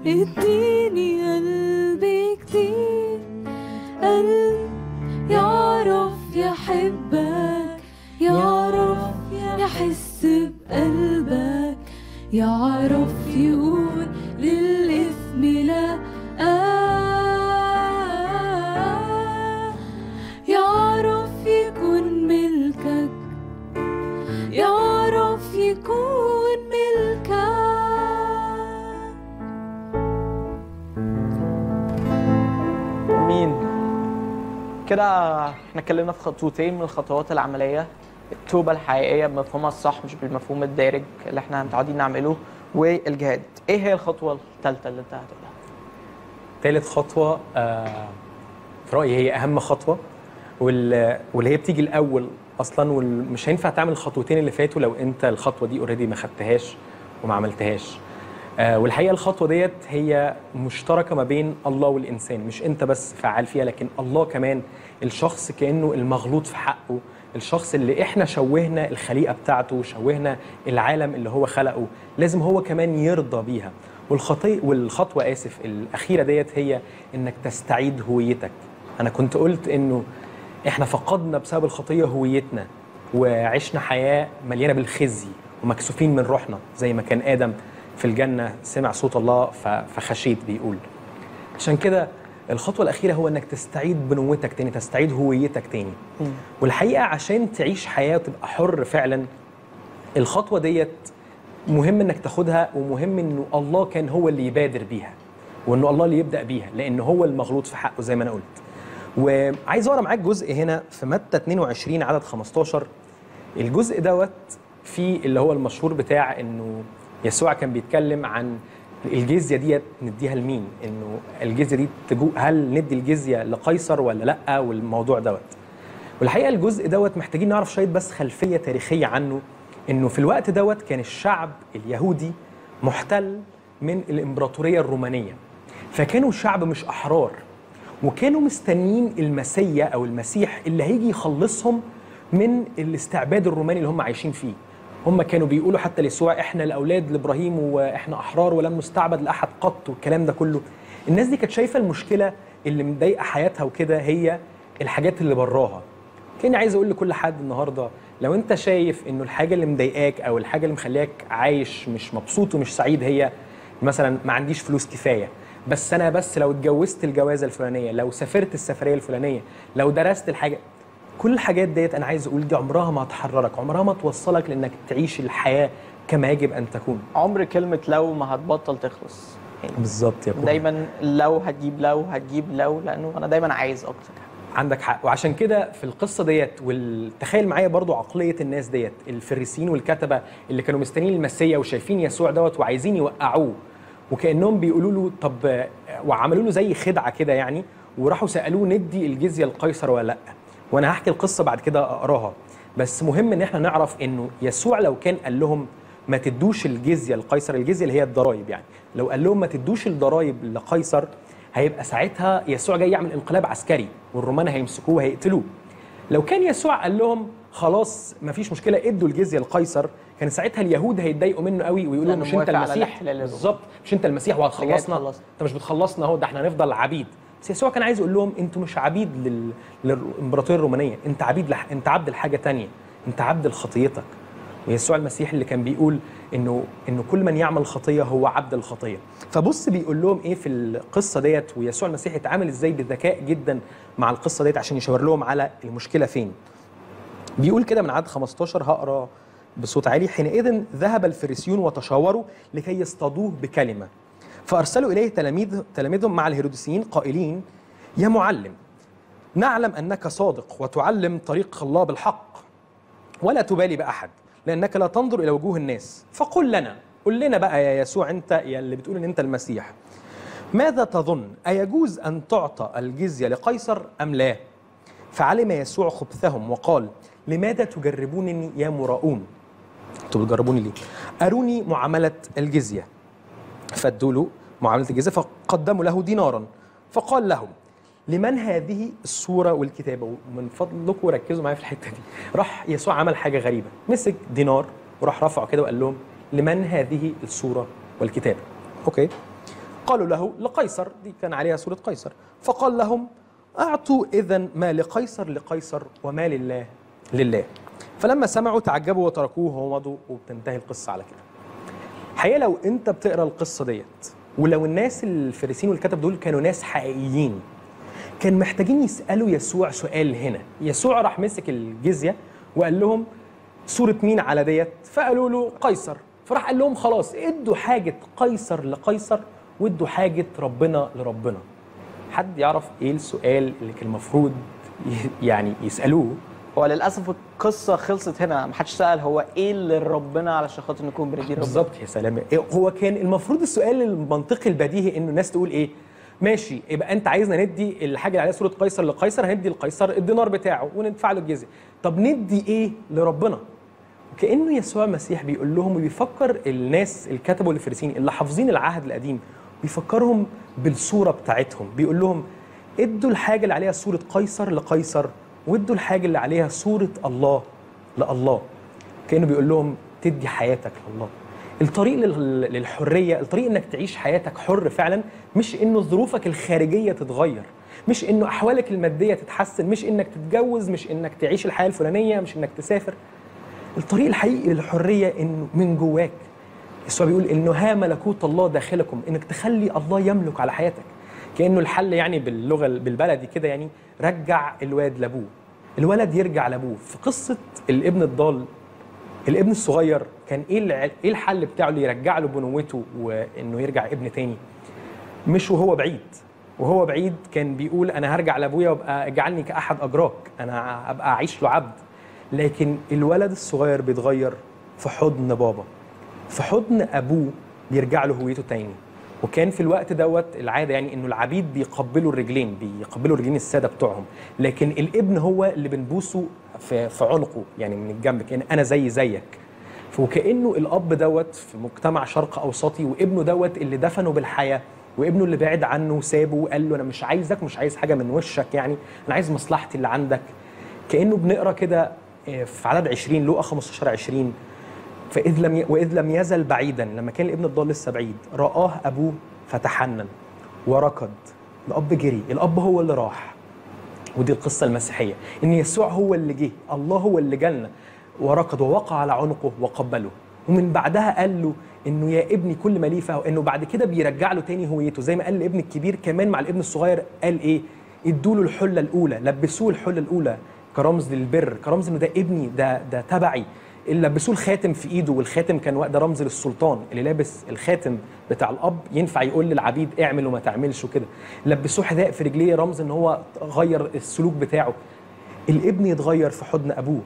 اديني قلب جديد قلب يعرف يحبك يعرف يحس بقلبك يعرف يقول للإثم لا آه يعرف يكون ملكك يعرف يكون ملكك مين كده احنا اتكلمنا في خطوتين من الخطوات العمليه التوبه الحقيقيه بمفهومها الصح مش بالمفهوم الدارج اللي احنا متعودين نعمله والجهاد ايه هي الخطوه الثالثه اللي انت هتقولها ثالث خطوه آه، في رايي هي اهم خطوه وال- واللي هي بتيجي الاول اصلا ومش هينفع تعمل الخطوتين اللي فاتوا لو انت الخطوه دي اوريدي ما خدتهاش وما عملتهاش آه، والحقيقه الخطوه ديت هي مشتركه ما بين الله والانسان مش انت بس فعال فيها لكن الله كمان الشخص كانه المغلوط في حقه الشخص اللي احنا شوهنا الخليقه بتاعته شوهنا العالم اللي هو خلقه لازم هو كمان يرضى بيها والخطي والخطوه اسف الاخيره ديت هي انك تستعيد هويتك انا كنت قلت انه احنا فقدنا بسبب الخطيه هويتنا وعشنا حياه مليانه بالخزي ومكسوفين من روحنا زي ما كان ادم في الجنه سمع صوت الله ف- فخشيت بيقول عشان كده الخطوه الاخيره هو انك تستعيد بنوتك تاني تستعيد هويتك تاني والحقيقه عشان تعيش حياه وتبقى حر فعلا الخطوه ديت مهم انك تاخدها ومهم انه الله كان هو اللي يبادر بيها وانه الله اللي يبدا بيها لان هو المغلوط في حقه زي ما انا قلت وعايز اقرا معاك جزء هنا في متى 22 عدد 15 الجزء دوت في اللي هو المشهور بتاع انه يسوع كان بيتكلم عن الجزيه ديت نديها لمين؟ انه الجزيه دي تجو هل ندي الجزيه لقيصر ولا لا والموضوع دوت. والحقيقه الجزء دوت محتاجين نعرف شويه بس خلفيه تاريخيه عنه انه في الوقت دوت كان الشعب اليهودي محتل من الامبراطوريه الرومانيه. فكانوا شعب مش احرار وكانوا مستنيين المسيا او المسيح اللي هيجي يخلصهم من الاستعباد الروماني اللي هم عايشين فيه هم كانوا بيقولوا حتى ليسوع احنا الاولاد لابراهيم واحنا احرار ولم نستعبد لاحد قط والكلام ده كله الناس دي كانت شايفه المشكله اللي مضايقه حياتها وكده هي الحاجات اللي براها كاني عايز اقول لكل حد النهارده لو انت شايف انه الحاجه اللي مضايقاك او الحاجه اللي مخلياك عايش مش مبسوط ومش سعيد هي مثلا ما عنديش فلوس كفايه بس انا بس لو اتجوزت الجوازه الفلانيه لو سافرت السفريه الفلانيه لو درست الحاجه كل الحاجات ديت انا عايز اقول دي عمرها ما هتحررك عمرها ما توصلك لانك تعيش الحياه كما يجب ان تكون عمر كلمه لو ما هتبطل تخلص يعني بالظبط يا كوبي. دايما لو هتجيب لو هتجيب لو لانه انا دايما عايز اكتر عندك حق وعشان كده في القصه ديت والتخيل معايا برضو عقليه الناس ديت الفريسيين والكتبه اللي كانوا مستنيين المسيا وشايفين يسوع دوت وعايزين يوقعوه وكانهم بيقولوا له طب وعملوا له زي خدعه كده يعني وراحوا سالوه ندي الجزيه لقيصر ولا لا وانا هحكي القصه بعد كده اقراها بس مهم ان احنا نعرف انه يسوع لو كان قال لهم ما تدوش الجزيه لقيصر الجزيه اللي هي الضرايب يعني لو قال لهم ما تدوش الضرايب لقيصر هيبقى ساعتها يسوع جاي يعمل انقلاب عسكري والرومان هيمسكوه وهيقتلوه لو كان يسوع قال لهم خلاص ما فيش مشكله ادوا الجزيه لقيصر كان ساعتها اليهود هيتضايقوا منه قوي ويقولوا لأنه مش انت موافق على المسيح الاحتلال الروماني. بالظبط مش انت المسيح جاي وهتخلصنا تخلصنا. انت مش بتخلصنا اهو ده احنا هنفضل عبيد بس يسوع كان عايز يقول لهم انتوا مش عبيد لل... للامبراطوريه الرومانيه انت عبيد لح... انت عبد لحاجه تانية انت عبد لخطيتك ويسوع المسيح اللي كان بيقول انه انه كل من يعمل خطيه هو عبد الخطيه فبص بيقول لهم ايه في القصه ديت ويسوع المسيح اتعامل ازاي بذكاء جدا مع القصه ديت عشان يشاور لهم على المشكله فين بيقول كده من عدد 15 هقرا بصوت عالي حينئذ ذهب الفريسيون وتشاوروا لكي يصطادوه بكلمه فارسلوا اليه تلاميذ تلاميذهم مع الهيروديسيين قائلين يا معلم نعلم انك صادق وتعلم طريق الله بالحق ولا تبالي باحد لانك لا تنظر الى وجوه الناس فقل لنا قل لنا بقى يا يسوع انت يا اللي بتقول ان انت المسيح ماذا تظن ايجوز ان تعطى الجزيه لقيصر ام لا فعلم يسوع خبثهم وقال لماذا تجربونني يا مراؤون انتوا بتجربوني ليه اروني معامله الجزيه فادوا له معامله الجزيه فقدموا له دينارا فقال لهم لمن هذه الصوره والكتابه ومن فضلكم ركزوا معايا في الحته دي راح يسوع عمل حاجه غريبه مسك دينار وراح رفعه كده وقال لهم لمن هذه الصوره والكتابه اوكي قالوا له لقيصر دي كان عليها سورة قيصر فقال لهم أعطوا إذا ما لقيصر لقيصر وما لله لله فلما سمعوا تعجبوا وتركوه ومضوا وبتنتهي القصة على كده الحقيقة لو أنت بتقرأ القصة ديت ولو الناس الفريسين والكتب دول كانوا ناس حقيقيين كان محتاجين يسألوا يسوع سؤال هنا يسوع راح مسك الجزية وقال لهم صورة مين على ديت فقالوا له قيصر فراح قال لهم خلاص ادوا حاجة قيصر لقيصر وادوا حاجة ربنا لربنا حد يعرف ايه السؤال اللي كان المفروض ي- يعني يسألوه هو للاسف القصه خلصت هنا محدش سال هو ايه اللي ربنا علشان خاطر نكون بندين ربنا بالظبط يا سلام إيه هو كان المفروض السؤال المنطقي البديهي انه الناس تقول ايه ماشي يبقى انت عايزنا ندي الحاجه اللي عليها صوره قيصر لقيصر هندي لقيصر الدينار بتاعه وندفع له الجزيه طب ندي ايه لربنا وكانه يسوع المسيح بيقول لهم وبيفكر الناس الكتبه والفريسيين اللي حافظين العهد القديم بيفكرهم بالصوره بتاعتهم بيقول لهم ادوا الحاجه اللي عليها صوره قيصر لقيصر وادوا الحاجه اللي عليها صوره الله لله كانه بيقول لهم تدي حياتك لله الطريق لل- للحريه الطريق انك تعيش حياتك حر فعلا مش انه ظروفك الخارجيه تتغير مش انه احوالك الماديه تتحسن مش انك تتجوز مش انك تعيش الحياه الفلانيه مش انك تسافر الطريق الحقيقي للحريه انه من جواك يسوع بيقول انه ها ملكوت الله داخلكم انك تخلي الله يملك على حياتك كانه الحل يعني باللغه بالبلدي كده يعني رجع الواد لابوه الولد يرجع لابوه في قصه الابن الضال الابن الصغير كان ايه الع- ايه الحل بتاعه اللي يرجع له بنوته وانه يرجع ابن تاني مش وهو بعيد وهو بعيد كان بيقول انا هرجع لابويا وابقى اجعلني كاحد اجراك انا ابقى اعيش له عبد لكن الولد الصغير بيتغير في حضن بابا في حضن ابوه بيرجع له هويته تاني وكان في الوقت دوت العاده يعني انه العبيد بيقبلوا الرجلين بيقبلوا رجلين الساده بتوعهم لكن الابن هو اللي بنبوسه في في عنقه يعني من الجنب كان انا زي زيك وكانه الاب دوت في مجتمع شرق اوسطي وابنه دوت اللي دفنه بالحياه وابنه اللي بعد عنه وسابه وقال له انا مش عايزك مش عايز حاجه من وشك يعني انا عايز مصلحتي اللي عندك كانه بنقرا كده آه، في عدد 20 لوقا 15 20 فإذ لم ي... وإذ لم يزل بعيدا لما كان الابن الضال لسه بعيد رآه أبوه فتحنن وركض الأب جري الأب هو اللي راح ودي القصة المسيحية إن يسوع هو اللي جه الله هو اللي جالنا وركض ووقع على عنقه وقبله ومن بعدها قال له انه يا ابني كل ما ليه فهو انه بعد كده بيرجع له تاني هويته زي ما قال لابن الكبير كمان مع الابن الصغير قال ايه ادوا له الحله الاولى لبسوه الحله الاولى كرمز للبر كرمز انه ده ابني ده ده تبعي اللي لبسوه الخاتم في ايده والخاتم كان وقت ده رمز للسلطان اللي لابس الخاتم بتاع الاب ينفع يقول للعبيد اعمل وما تعملش وكده لبسوه حذاء في رجليه رمز ان هو غير السلوك بتاعه الابن يتغير في حضن ابوه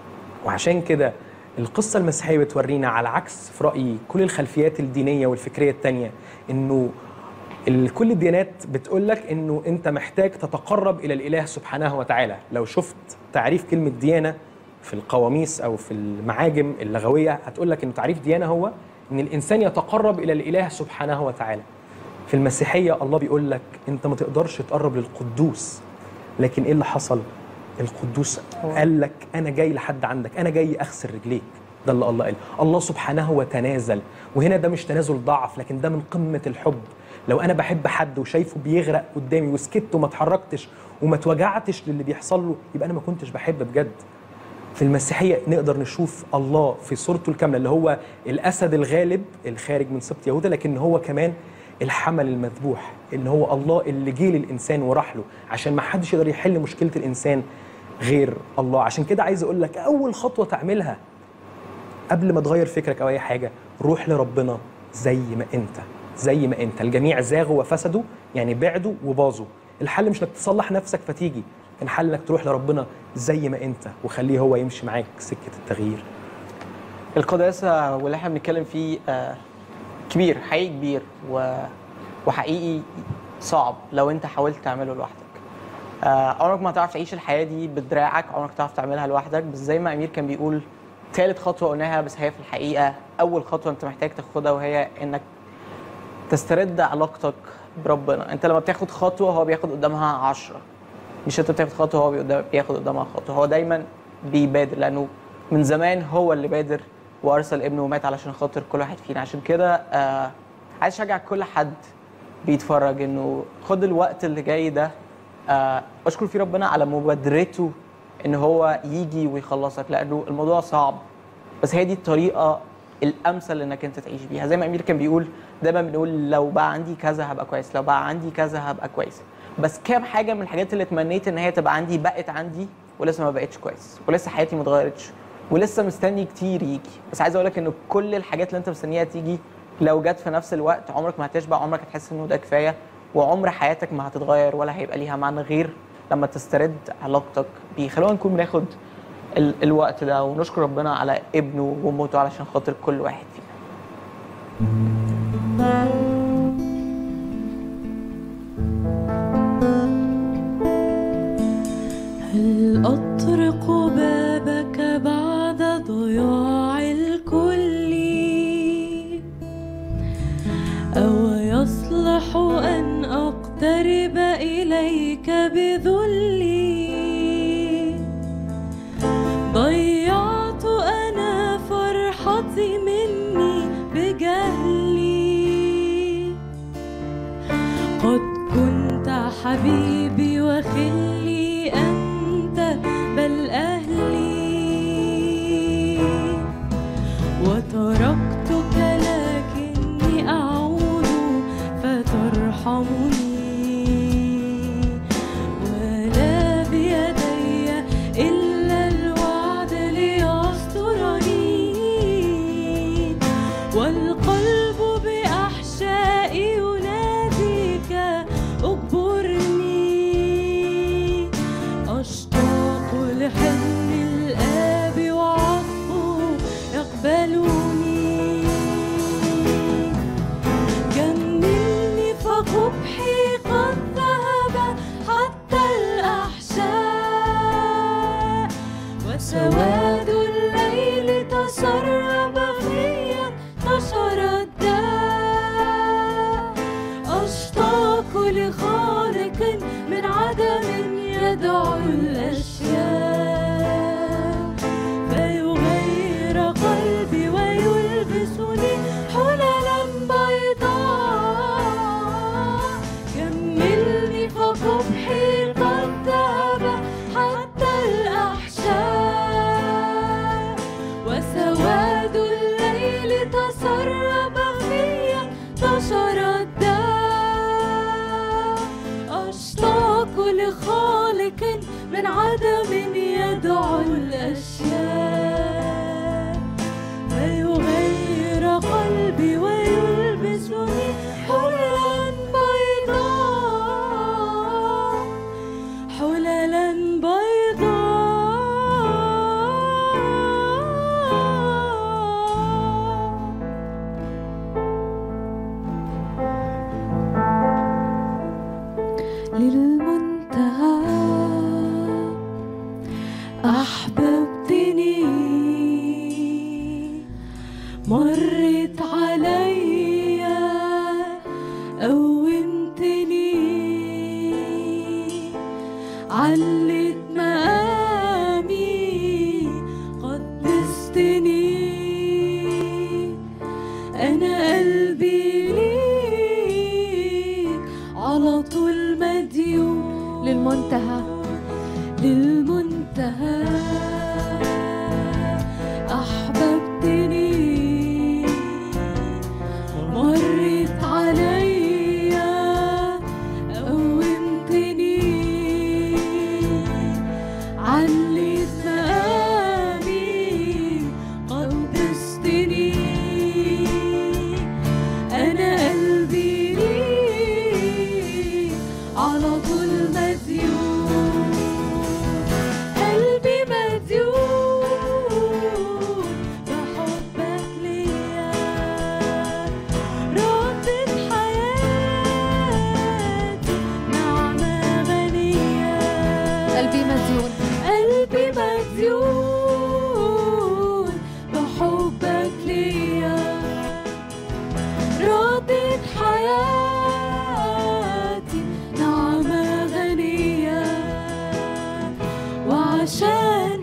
وعشان كده القصة المسيحية بتورينا على عكس في رأيي كل الخلفيات الدينية والفكرية التانية إنه ال- كل الديانات بتقول لك إنه أنت محتاج تتقرب إلى الإله سبحانه وتعالى لو شفت تعريف كلمة ديانة في القواميس أو في المعاجم اللغوية هتقول لك إن تعريف ديانة هو إن الإنسان يتقرب إلى الإله سبحانه وتعالى في المسيحية الله بيقول لك أنت ما تقدرش تقرب للقدوس لكن إيه اللي حصل؟ القدوس قال لك انا جاي لحد عندك انا جاي اغسل رجليك ده اللي الله قال الله سبحانه وتنازل وهنا ده مش تنازل ضعف لكن ده من قمه الحب لو انا بحب حد وشايفه بيغرق قدامي وسكت وما اتحركتش وما اتوجعتش للي بيحصل له يبقى انا ما كنتش بحب بجد في المسيحية نقدر نشوف الله في صورته الكاملة اللي هو الأسد الغالب الخارج من سبط يهوذا لكن هو كمان الحمل المذبوح اللي هو الله اللي جه للإنسان وراح له عشان ما حدش يقدر يحل مشكلة الإنسان غير الله عشان كده عايز أقول لك أول خطوة تعملها قبل ما تغير فكرك أو أي حاجة روح لربنا زي ما أنت زي ما أنت الجميع زاغوا وفسدوا يعني بعدوا وباظوا الحل مش انك تصلح نفسك فتيجي الحل انك تروح لربنا زي ما انت وخليه هو يمشي معاك سكه التغيير القداسة واللي احنا بنتكلم فيه آه، كبير حقيقي كبير و... وحقيقي صعب لو انت حاولت تعمله لوحدك آه، عمرك ما هتعرف تعيش الحياة دي بدراعك عمرك تعرف تعملها لوحدك بس زي ما أمير كان بيقول تالت خطوة قلناها بس هي في الحقيقة أول خطوة أنت محتاج تاخدها وهي إنك تسترد علاقتك بربنا أنت لما بتاخد خطوة هو بياخد قدامها عشرة مش أنت بتاخد خطوة هو بيقدام- بياخد قدامها خطوة هو دايما بيبادر لأنه من زمان هو اللي بادر وأرسل ابنه ومات علشان خاطر كل واحد فينا عشان كده آه عايز أشجع كل حد بيتفرج انه خد الوقت اللي جاي ده آه، اشكر فيه ربنا على مبادرته ان هو يجي ويخلصك لانه الموضوع صعب بس هي دي الطريقه الامثل انك انت تعيش بيها زي ما امير كان بيقول دايما بنقول لو بقى عندي كذا هبقى كويس لو بقى عندي كذا هبقى كويس بس كام حاجه من الحاجات اللي تمنيت ان هي تبقى عندي بقت عندي ولسه ما بقتش كويس ولسه حياتي ما اتغيرتش ولسه مستني كتير يجي بس عايز اقول لك ان كل الحاجات اللي انت مستنيها تيجي لو جت في نفس الوقت عمرك ما هتشبع عمرك هتحس انه ده كفايه وعمر حياتك ما هتتغير ولا هيبقى ليها معنى غير لما تسترد علاقتك بيه خلونا نكون بناخد ال- الوقت ده ونشكر ربنا على ابنه وموته علشان خاطر كل واحد فينا هل أطرق بابك بعد ضياع الكل أو يصلح أن أقترب إليك بذلي ضيعت أنا فرحتي مني بجهلي قد كنت حبيبي وخلي أنت بل أهلي وتركتك لكني أعود فترحمني ولا بيدي إلا الوعد ليسترني والقلب بأحشائي يناديك اجبرني أشتاق لحضن الآب وعطفه يقبلني جملني فقبحي قد ذهب حتى الأحشاء وسواد الليل تسرب فيا نشر الداء أشتاق لخالق من عدم يدعو الأشياء فيغير قلبي ويلبسني حللا بيضاء جملني فقبحي قد ذهب حتى الأحشاء وسواد الليل تسرب فيا نشر الداء أشتاق لخالق من عدم يدعو الأشياء فيغير قلبي ويلبسني حللا بيضاء حللا بيضاء للمنتهى أحببتني مرت علي قومتني علت مقامي قدستني أنا قلبي ليك على طول مديون للمنتهى للمنتهى أحببتني مرت علي قومتني علت مقامي قدستني أنا قلبي ليك على طول مديون قلبي مديون بحبك ليا ردت حياتي نعمة غنية قلبي مديون قلبي مديون بحبك ليا ردت حياتي نعمة غنية وعشان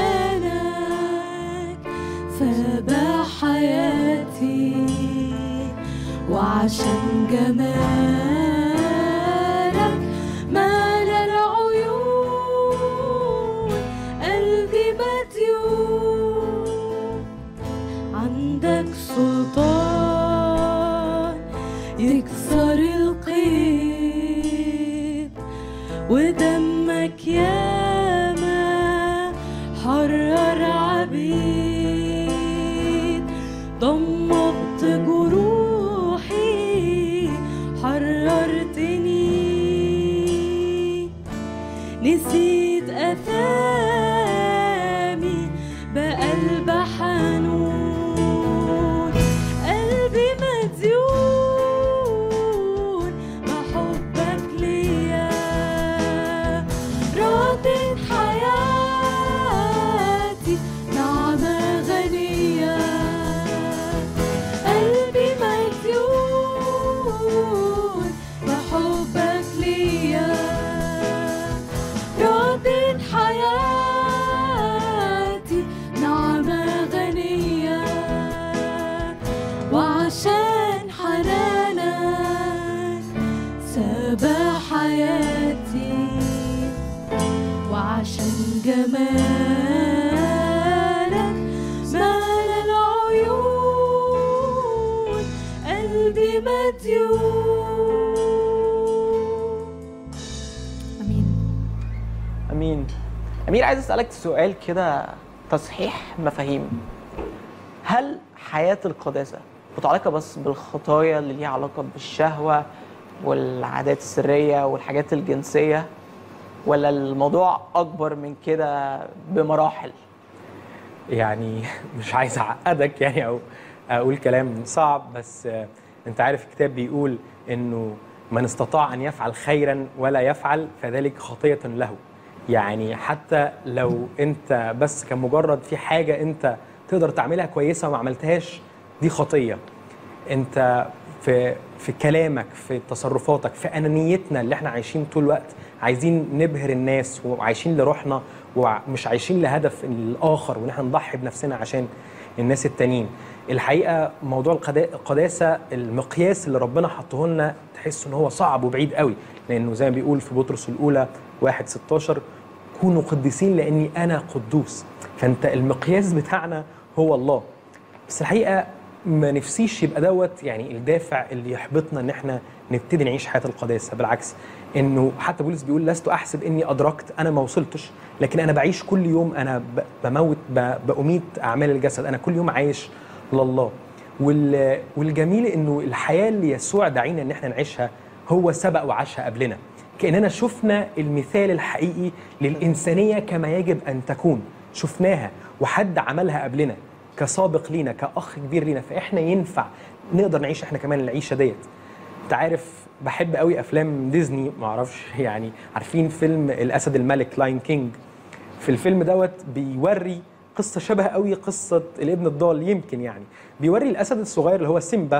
حنانك فبا حياتي وعشان جمالك أخسر القيد ودمك ياما حرر عبيد ضمدت جروحي حررتني نسيت أثامي بقلب حنون قلبي مديون بحبك ليا ردت حياتي نعمة غنية قلبي مديون بحبك ليا ردت حياتي نعمة غنية وعشان حنانك سبى حياتي وعشان جمالك مال العيون قلبي مديون امين امين امير عايز اسالك سؤال كده تصحيح مفاهيم هل حياه القداسه متعلقه بس بالخطايا اللي ليها علاقه بالشهوه والعادات السريه والحاجات الجنسيه ولا الموضوع اكبر من كده بمراحل يعني مش عايز اعقدك يعني او اقول كلام صعب بس آه، انت عارف الكتاب بيقول انه من استطاع ان يفعل خيرا ولا يفعل فذلك خطيه له يعني حتى لو انت بس كان مجرد في حاجه انت تقدر تعملها كويسه وما عملتهاش دي خطيه انت في في كلامك في تصرفاتك في انانيتنا اللي احنا عايشين طول الوقت عايزين نبهر الناس وعايشين لروحنا ومش عايشين لهدف الاخر وان احنا نضحي بنفسنا عشان الناس التانيين الحقيقه موضوع القدا- القداسه المقياس اللي ربنا حطه لنا تحس ان هو صعب وبعيد قوي لانه زي ما بيقول في بطرس الاولى 1 16 كونوا قديسين لاني انا قدوس فانت المقياس بتاعنا هو الله بس الحقيقه ما نفسيش يبقى دوت يعني الدافع اللي يحبطنا ان احنا نبتدي نعيش حياه القداسه بالعكس انه حتى بولس بيقول لست احسب اني ادركت انا ما وصلتش لكن انا بعيش كل يوم انا ب- بموت ب- باميت اعمال الجسد انا كل يوم عايش لله وال- والجميل انه الحياه اللي يسوع دعينا ان احنا نعيشها هو سبق وعاشها قبلنا كاننا شفنا المثال الحقيقي للانسانيه كما يجب ان تكون شفناها وحد عملها قبلنا كسابق لينا كاخ كبير لينا فاحنا ينفع نقدر نعيش احنا كمان العيشه ديت انت عارف بحب قوي افلام ديزني معرفش يعني عارفين فيلم الاسد الملك لاين كينج في الفيلم دوت بيوري قصه شبه قوي قصه الابن الضال يمكن يعني بيوري الاسد الصغير اللي هو سيمبا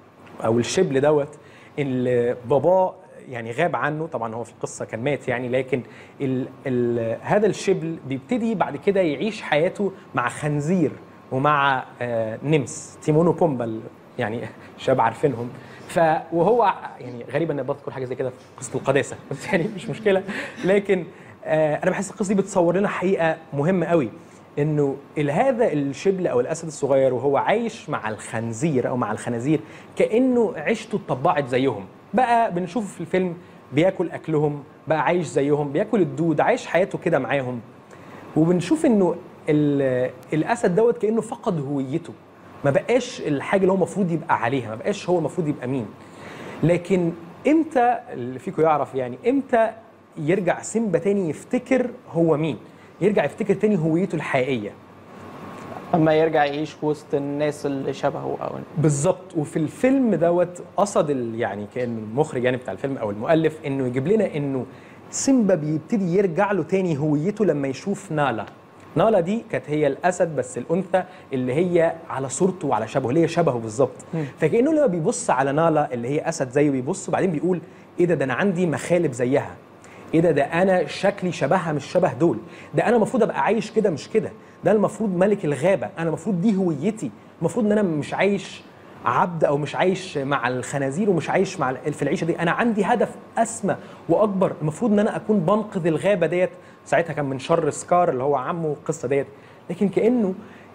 او الشبل دوت اللي باباه يعني غاب عنه طبعا هو في القصه كان مات يعني لكن ال ال هذا الشبل بيبتدي بعد كده يعيش حياته مع خنزير ومع آه نمس تيمون وبومبا ال- يعني شباب عارفينهم ف وهو يعني غريب ان بذكر حاجه زي كده في قصه القداسه بس يعني مش مشكله لكن آه انا بحس القصه دي بتصور لنا حقيقه مهمه قوي انه ال- هذا الشبل او الاسد الصغير وهو عايش مع الخنزير او مع الخنازير كانه عيشته اتطبعت زيهم بقى بنشوفه في الفيلم بياكل اكلهم بقى عايش زيهم بياكل الدود عايش حياته كده معاهم وبنشوف انه ال- الاسد دوت كانه فقد هويته ما بقاش الحاجه اللي هو المفروض يبقى عليها ما بقاش هو المفروض يبقى مين لكن امتى اللي فيكم يعرف يعني امتى يرجع سيمبا تاني يفتكر هو مين يرجع يفتكر تاني هويته الحقيقيه اما يرجع يعيش وسط الناس اللي شبهه او بالظبط وفي الفيلم دوت قصد ال- يعني كان المخرج يعني بتاع الفيلم او المؤلف انه يجيب لنا انه سيمبا بيبتدي يرجع له تاني هويته لما يشوف نالا نالا دي كانت هي الاسد بس الانثى اللي هي على صورته وعلى شبهه اللي هي شبهه بالظبط فكانه لما بيبص على نالا اللي هي اسد زيه بيبص وبعدين بيقول ايه ده ده انا عندي مخالب زيها ايه ده ده انا شكلي شبهها مش شبه دول ده انا المفروض ابقى عايش كده مش كده ده المفروض ملك الغابه انا المفروض دي هويتي المفروض ان انا مش عايش عبد او مش عايش مع الخنازير ومش عايش مع ال- في العيشه دي انا عندي هدف اسمى واكبر المفروض ان انا اكون بنقذ الغابه ديت ساعتها كان من شر سكار اللي هو عمه القصه ديت لكن كانه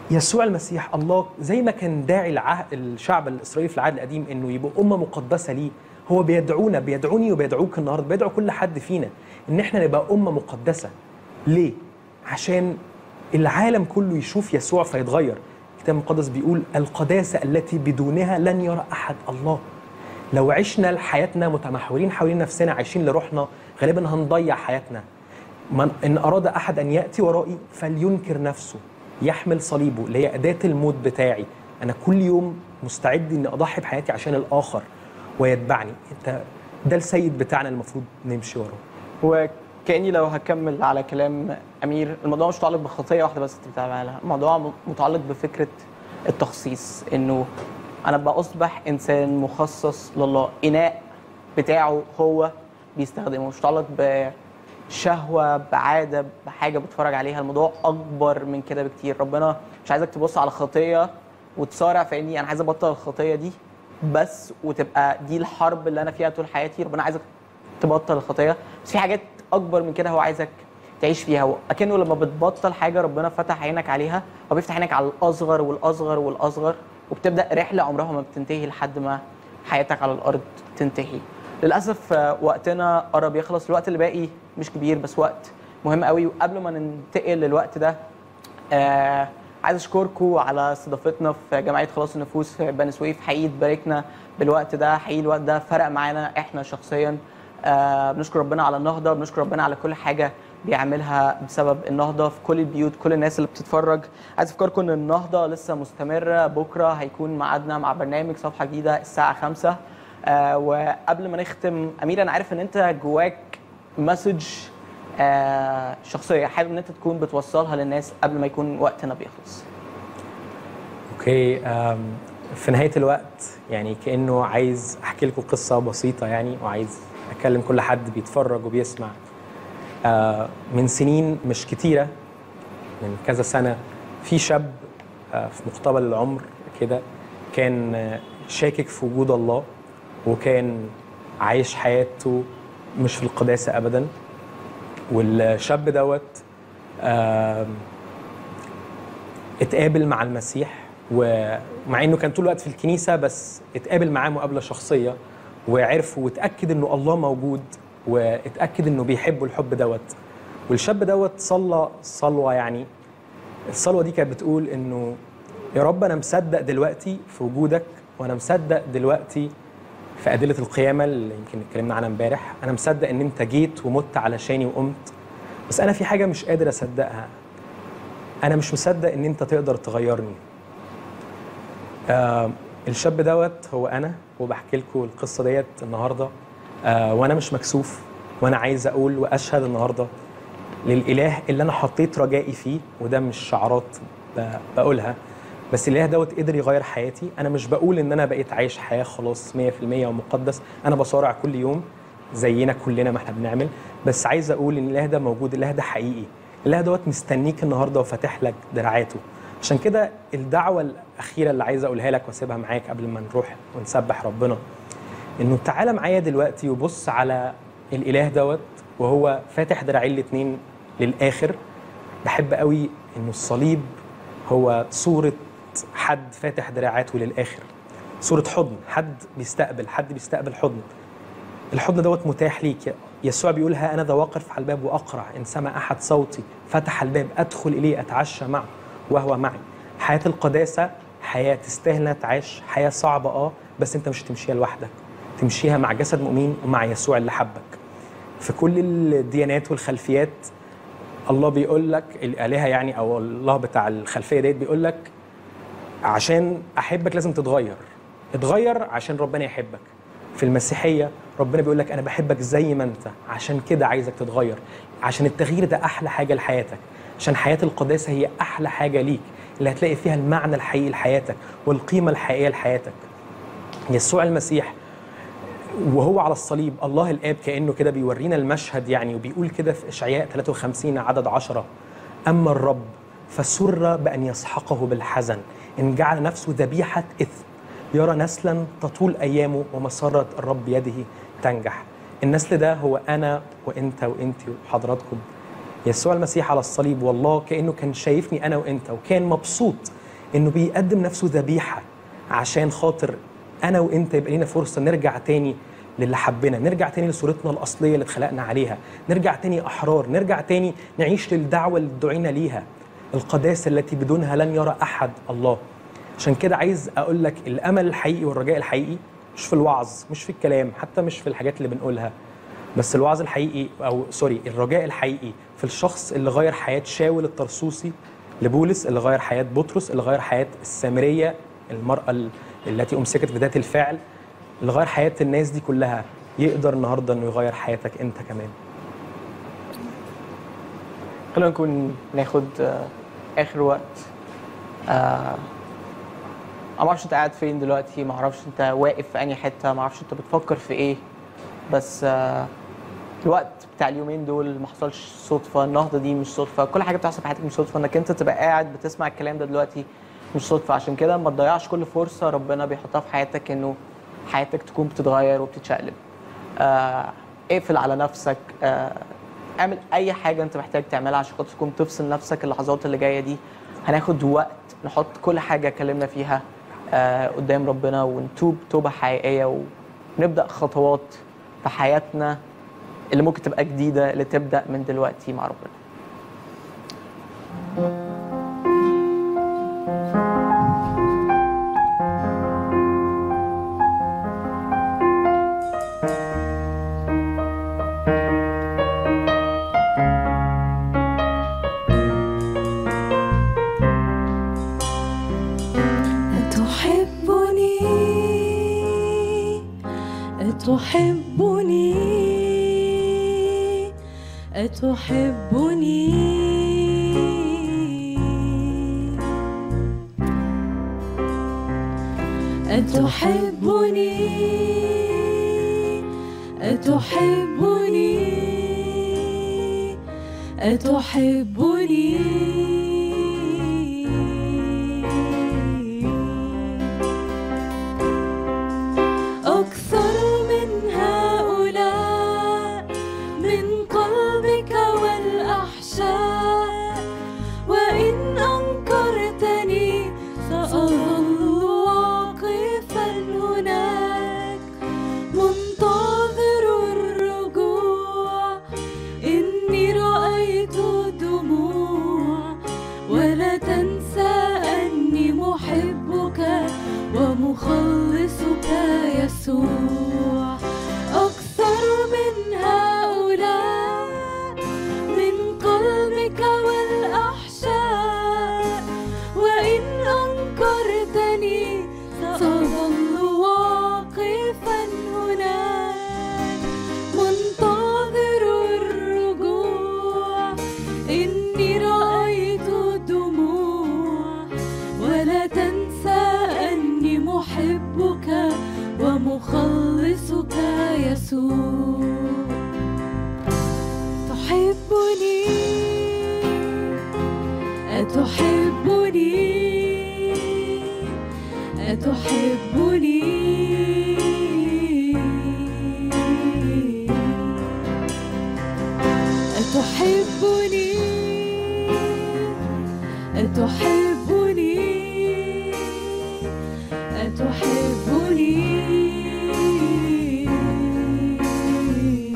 يسوع المسيح الله زي ما كان داعي العهد الشعب الاسرائيلي في العهد القديم انه يبقوا امه مقدسه ليه هو بيدعونا بيدعوني وبيدعوك النهارده بيدعو كل حد فينا ان احنا نبقى امه مقدسه ليه عشان العالم كله يشوف يسوع فيتغير الكتاب المقدس بيقول القداسه التي بدونها لن يرى احد الله لو عشنا حياتنا متمحورين حوالين نفسنا عايشين لروحنا غالبا هنضيع حياتنا من ان اراد احد ان ياتي ورائي فلينكر نفسه يحمل صليبه اللي هي اداه الموت بتاعي انا كل يوم مستعد اني اضحي بحياتي عشان الاخر ويتبعني انت ده السيد بتاعنا المفروض نمشي وراه وكاني لو هكمل على كلام امير الموضوع مش متعلق بخطيه واحده بس انت بتعملها الموضوع متعلق بفكره التخصيص انه انا بأصبح انسان مخصص لله اناء بتاعه هو بيستخدمه مش متعلق بشهوه بعاده بحاجه بتفرج عليها الموضوع اكبر من كده بكتير ربنا مش عايزك تبص على خطيه وتصارع في اني انا عايز ابطل الخطيه دي بس وتبقى دي الحرب اللي انا فيها طول حياتي ربنا عايزك تبطل الخطيه بس في حاجات اكبر من كده هو عايزك تعيش فيها اكنه لما بتبطل حاجه ربنا فتح عينك عليها هو بيفتح عينك على الاصغر والاصغر والاصغر وبتبدا رحله عمرها ما بتنتهي لحد ما حياتك على الارض تنتهي للاسف آه، وقتنا قرب يخلص الوقت اللي باقي مش كبير بس وقت مهم قوي وقبل ما ننتقل للوقت ده آه عايز اشكركم على استضافتنا في جمعيه خلاص النفوس في بني سويف حقيقي اتباركنا بالوقت ده حقيقي الوقت ده فرق معانا احنا شخصيا آه بنشكر ربنا على النهضه بنشكر ربنا على كل حاجه بيعملها بسبب النهضه في كل البيوت كل الناس اللي بتتفرج عايز افكركم ان النهضه لسه مستمره بكره هيكون ميعادنا مع برنامج صفحه جديده الساعه 5 آه وقبل ما نختم امير انا عارف ان انت جواك مسج آه شخصيه حابب ان انت تكون بتوصلها للناس قبل ما يكون وقتنا بيخلص اوكي أم، في نهايه الوقت يعني كانه عايز احكي لكم قصه بسيطه يعني وعايز اكلم كل حد بيتفرج وبيسمع آه، من سنين مش كتيره من كذا سنه في شاب آه، في مقتبل العمر كده كان آه، شاكك في وجود الله وكان عايش حياته مش في القداسه ابدا والشاب دوت آم، اتقابل مع المسيح ومع انه كان طول الوقت في الكنيسه بس اتقابل معاه مقابله شخصيه وعرف واتاكد انه الله موجود واتاكد انه بيحبه الحب دوت والشاب دوت صلى صلوه يعني الصلوه دي كانت بتقول انه يا رب انا مصدق دلوقتي في وجودك وانا مصدق دلوقتي في أدلة القيامة اللي يمكن اتكلمنا عنها امبارح أنا مصدق إن أنت جيت ومت علشاني وقمت بس أنا في حاجة مش قادر أصدقها أنا مش مصدق إن أنت تقدر تغيرني آه الشاب دوت هو أنا وبحكي لكم القصة ديت النهاردة آه وأنا مش مكسوف وأنا عايز أقول وأشهد النهاردة للإله اللي أنا حطيت رجائي فيه وده مش شعارات ب- بقولها بس الاله دوت قدر يغير حياتي انا مش بقول ان انا بقيت عايش حياه خلاص 100% ومقدس انا بصارع كل يوم زينا كلنا ما احنا بنعمل بس عايز اقول ان الاله ده موجود الاله ده حقيقي الاله دوت مستنيك النهارده وفاتح لك دراعاته عشان كده الدعوه الاخيره اللي عايز اقولها لك واسيبها معاك قبل ما نروح ونسبح ربنا انه تعالى معايا دلوقتي وبص على الاله دوت وهو فاتح دراعين الاتنين للاخر بحب قوي انه الصليب هو صوره حد فاتح دراعاته للاخر صوره حضن حد بيستقبل حد بيستقبل حضن الحضن دوت متاح ليك يسوع بيقول ها انا ذا واقف على الباب واقرع ان سمع احد صوتي فتح الباب ادخل اليه اتعشى معه وهو معي حياه القداسه حياه تستاهل انها تعيش حياه صعبه اه بس انت مش هتمشيها لوحدك تمشيها مع جسد مؤمن ومع يسوع اللي حبك في كل الديانات والخلفيات الله بيقول لك الالهه يعني او الله بتاع الخلفيه ديت بيقول لك عشان احبك لازم تتغير اتغير عشان ربنا يحبك في المسيحيه ربنا بيقول لك انا بحبك زي ما انت عشان كده عايزك تتغير عشان التغيير ده احلى حاجه لحياتك عشان حياه القداسه هي احلى حاجه ليك اللي هتلاقي فيها المعنى الحقيقي لحياتك والقيمه الحقيقيه لحياتك يسوع المسيح وهو على الصليب الله الاب كانه كده بيورينا المشهد يعني وبيقول كده في اشعياء 53 عدد 10 اما الرب فسر بان يسحقه بالحزن ان جعل نفسه ذبيحه اثم يرى نسلا تطول ايامه ومسره الرب بيده تنجح النسل ده هو انا وانت وانت وحضراتكم يسوع المسيح على الصليب والله كانه كان شايفني انا وانت وكان مبسوط انه بيقدم نفسه ذبيحه عشان خاطر انا وانت يبقى لينا فرصه نرجع تاني للي حبنا نرجع تاني لصورتنا الاصليه اللي اتخلقنا عليها نرجع تاني احرار نرجع تاني نعيش للدعوه اللي دعينا ليها القداسه التي بدونها لن يرى احد الله عشان كده عايز اقول لك الامل الحقيقي والرجاء الحقيقي مش في الوعظ مش في الكلام حتى مش في الحاجات اللي بنقولها بس الوعظ الحقيقي او سوري الرجاء الحقيقي في الشخص اللي غير حياه شاول الطرسوسي لبولس اللي غير حياه بطرس اللي غير حياه السامريه المراه ال- التي امسكت بذات الفعل اللي غير حياه الناس دي كلها يقدر النهارده انه يغير حياتك انت كمان خلينا نكون ناخد آه، اخر وقت آه، انا ما اعرفش انت قاعد فين دلوقتي ما اعرفش انت واقف في انهي حته ما اعرفش انت بتفكر في ايه بس آه، الوقت بتاع اليومين دول ما حصلش صدفه النهضه دي مش صدفه كل حاجه بتحصل في حياتك مش صدفه انك انت تبقى قاعد بتسمع الكلام ده دلوقتي مش صدفه عشان كده ما تضيعش كل فرصه ربنا بيحطها في حياتك انه حياتك تكون بتتغير وبتتشقلب آه، اقفل على نفسك آه، اعمل اي حاجه انت محتاج تعملها عشان خاطر تكون تفصل نفسك اللحظات اللي جايه دي هناخد وقت نحط كل حاجه اتكلمنا فيها آه، قدام ربنا ونتوب توبه حقيقيه ونبدا خطوات في حياتنا اللي ممكن تبقى جديده اللي تبدا من دلوقتي مع ربنا أتحبني أتحبني أتحبني أتحبني أتحبني أتحبني أكثر من هؤلاء من قلبك والأحشاء وإن أنكرتني سأظل واقفا هناك منتظر الرجوع إني رأيت دموع ولا تنسى أني محبك ومخلصك يسوع أكثر من هؤلاء من قلبك والأحشاء وإن أنكرتني سأظل واقفا هناك منتظر الرجوع إني رأيت دموع ولا تنسى أني محبك ومخلصك يسوع تحبني أتحبني أتحبني أتحبني أتحبني أتحبني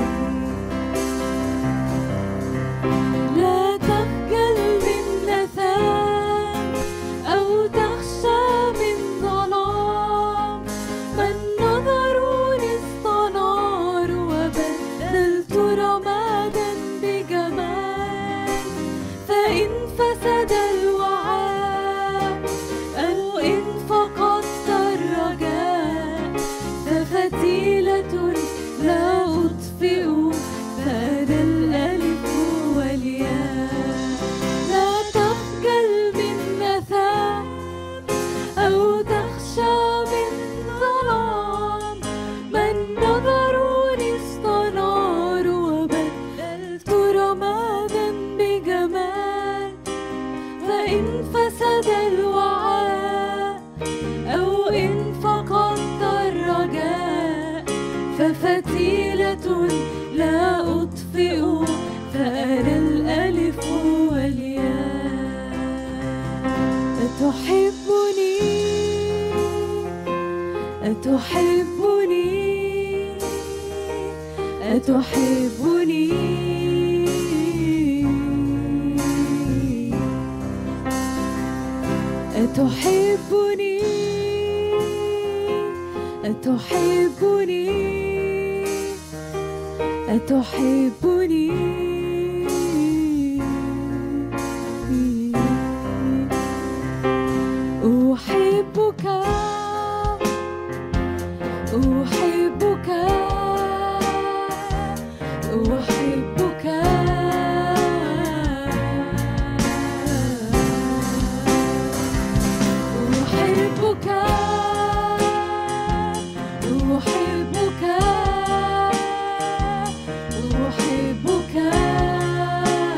لا تخجل من نثام أو تخشى من ظلام من نظروني استنار وبدلت رمادا بجمال فإن فسد الوعاء أو إن فقدت الرجاء ففتيلة لا أطفئ فأنا الألف والياء لا تخجل من مثام أو تخشى من ظلام من نظروني استنار وبدلت رمادا بجمال فإن فسد الوعاء أو إن فقدت الرجاء ففتيلة لا أطفئ فأنا الألف والياء أتحب أتحبني أتحبني أتحبني أتحبني أتحبني أحبك أحبك أحبك أحبك أحبك أحبك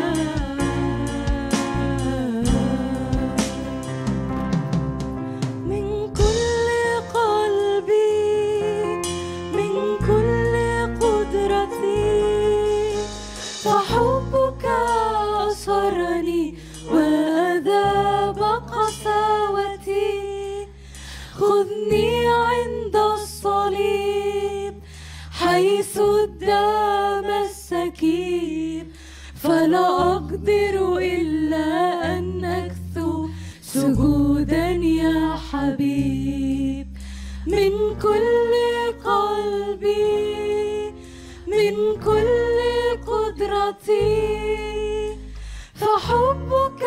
من كل قلبي من كل قدرتي فحبك أسرني وأذاب قساوتي خذني عند الصليب حيث الدم السكيب فلا أقدر إلا أن أكثو سجودا يا حبيب من كل قلبي من كل قدرتي فحبك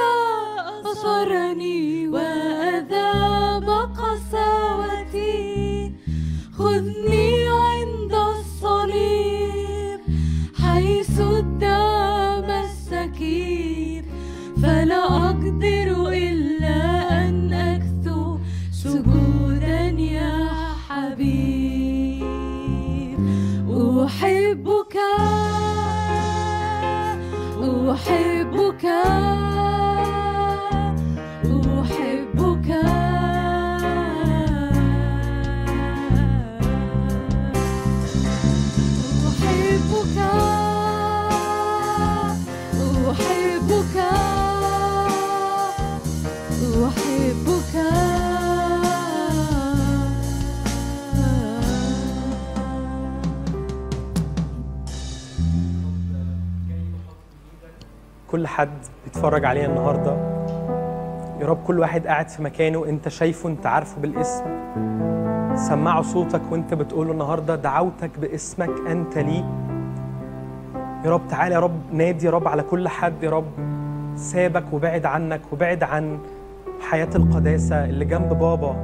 أسرني وأذاب قساوتي خذني عند الصليب حيث الدم السكيب فلا أقدر إلا أن أكثو سجودا يا حبيب أحبك أحبك أحبك أحبك أحبك أحبك كل حد بيتفرج علينا النهارده يا رب كل واحد قاعد في مكانه انت شايفه انت عارفه بالاسم سمعوا صوتك وانت بتقوله النهارده دعوتك باسمك انت لي يا رب تعالى يا رب نادي يا رب على كل حد يا رب سابك وبعد عنك وبعد عن حياة القداسة اللي جنب بابا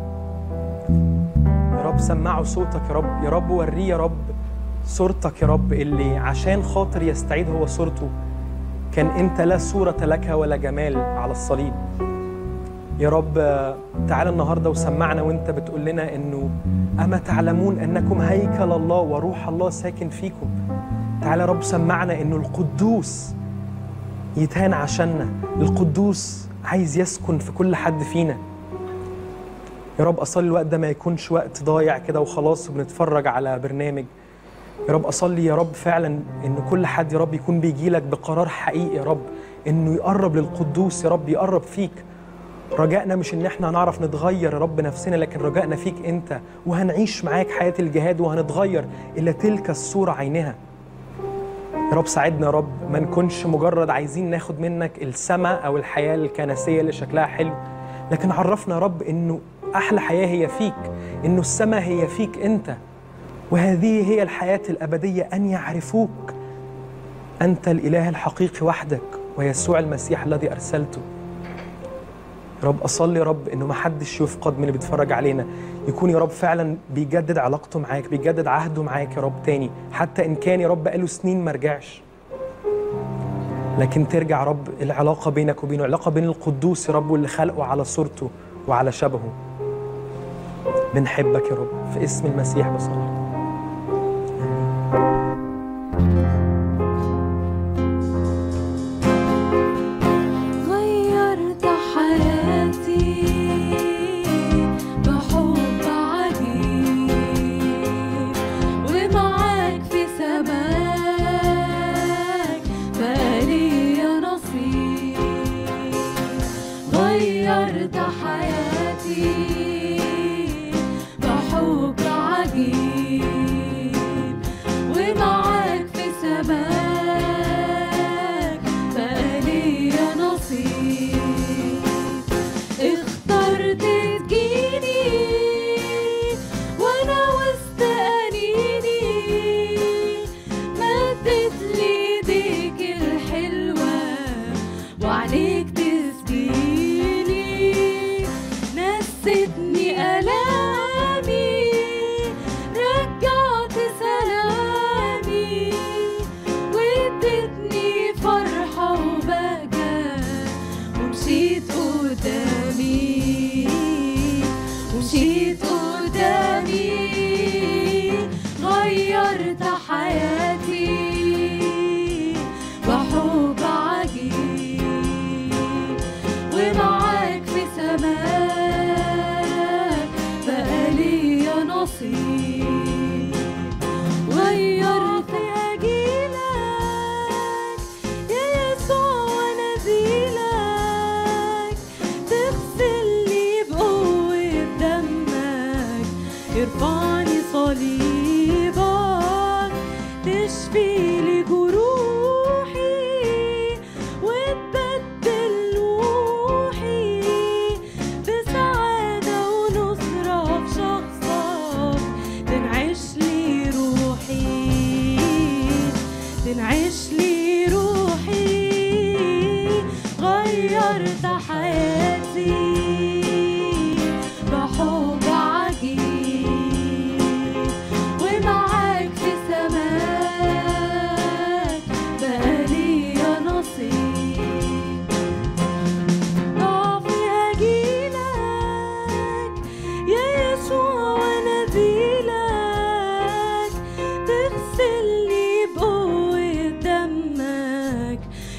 يا رب سمعوا صوتك يا رب يا رب وريه يا رب صورتك يا رب اللي عشان خاطر يستعيد هو صورته كان انت لا صورة لك ولا جمال على الصليب يا رب آه، تعالى النهارده وسمعنا وانت بتقول لنا انه اما تعلمون انكم هيكل الله وروح الله ساكن فيكم تعالى يا رب سمعنا انه القدوس يتهان عشاننا القدوس عايز يسكن في كل حد فينا يا رب اصلي الوقت ده ما يكونش وقت ضايع كده وخلاص وبنتفرج على برنامج يا رب اصلي يا رب فعلا ان كل حد يا رب يكون بيجي لك بقرار حقيقي يا رب انه يقرب للقدوس يا رب يقرب فيك رجائنا مش ان احنا هنعرف نتغير يا رب نفسنا لكن رجائنا فيك انت وهنعيش معاك حياة الجهاد وهنتغير الى تلك الصورة عينها يا رب ساعدنا يا رب ما نكونش مجرد عايزين ناخد منك السماء او الحياة الكنسية اللي شكلها حلو لكن عرفنا يا رب انه احلى حياة هي فيك انه السماء هي فيك انت وهذه هي الحياة الأبدية أن يعرفوك أنت الإله الحقيقي وحدك ويسوع المسيح الذي أرسلته يا رب أصلي يا رب إنه ما حدش يفقد من اللي بيتفرج علينا يكون يا رب فعلا بيجدد علاقته معاك بيجدد عهده معاك يا رب تاني حتى إن كان يا رب بقاله سنين ما رجعش لكن ترجع يا رب العلاقة بينك وبينه العلاقة بين القدوس يا رب واللي خلقه على صورته وعلى شبهه بنحبك يا رب في اسم المسيح بصلي غيرت حياتي بحب عجيب ومعاك في سماك بقالي نصيب غيرت حياتي بحب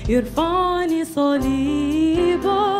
يرفعني صليبك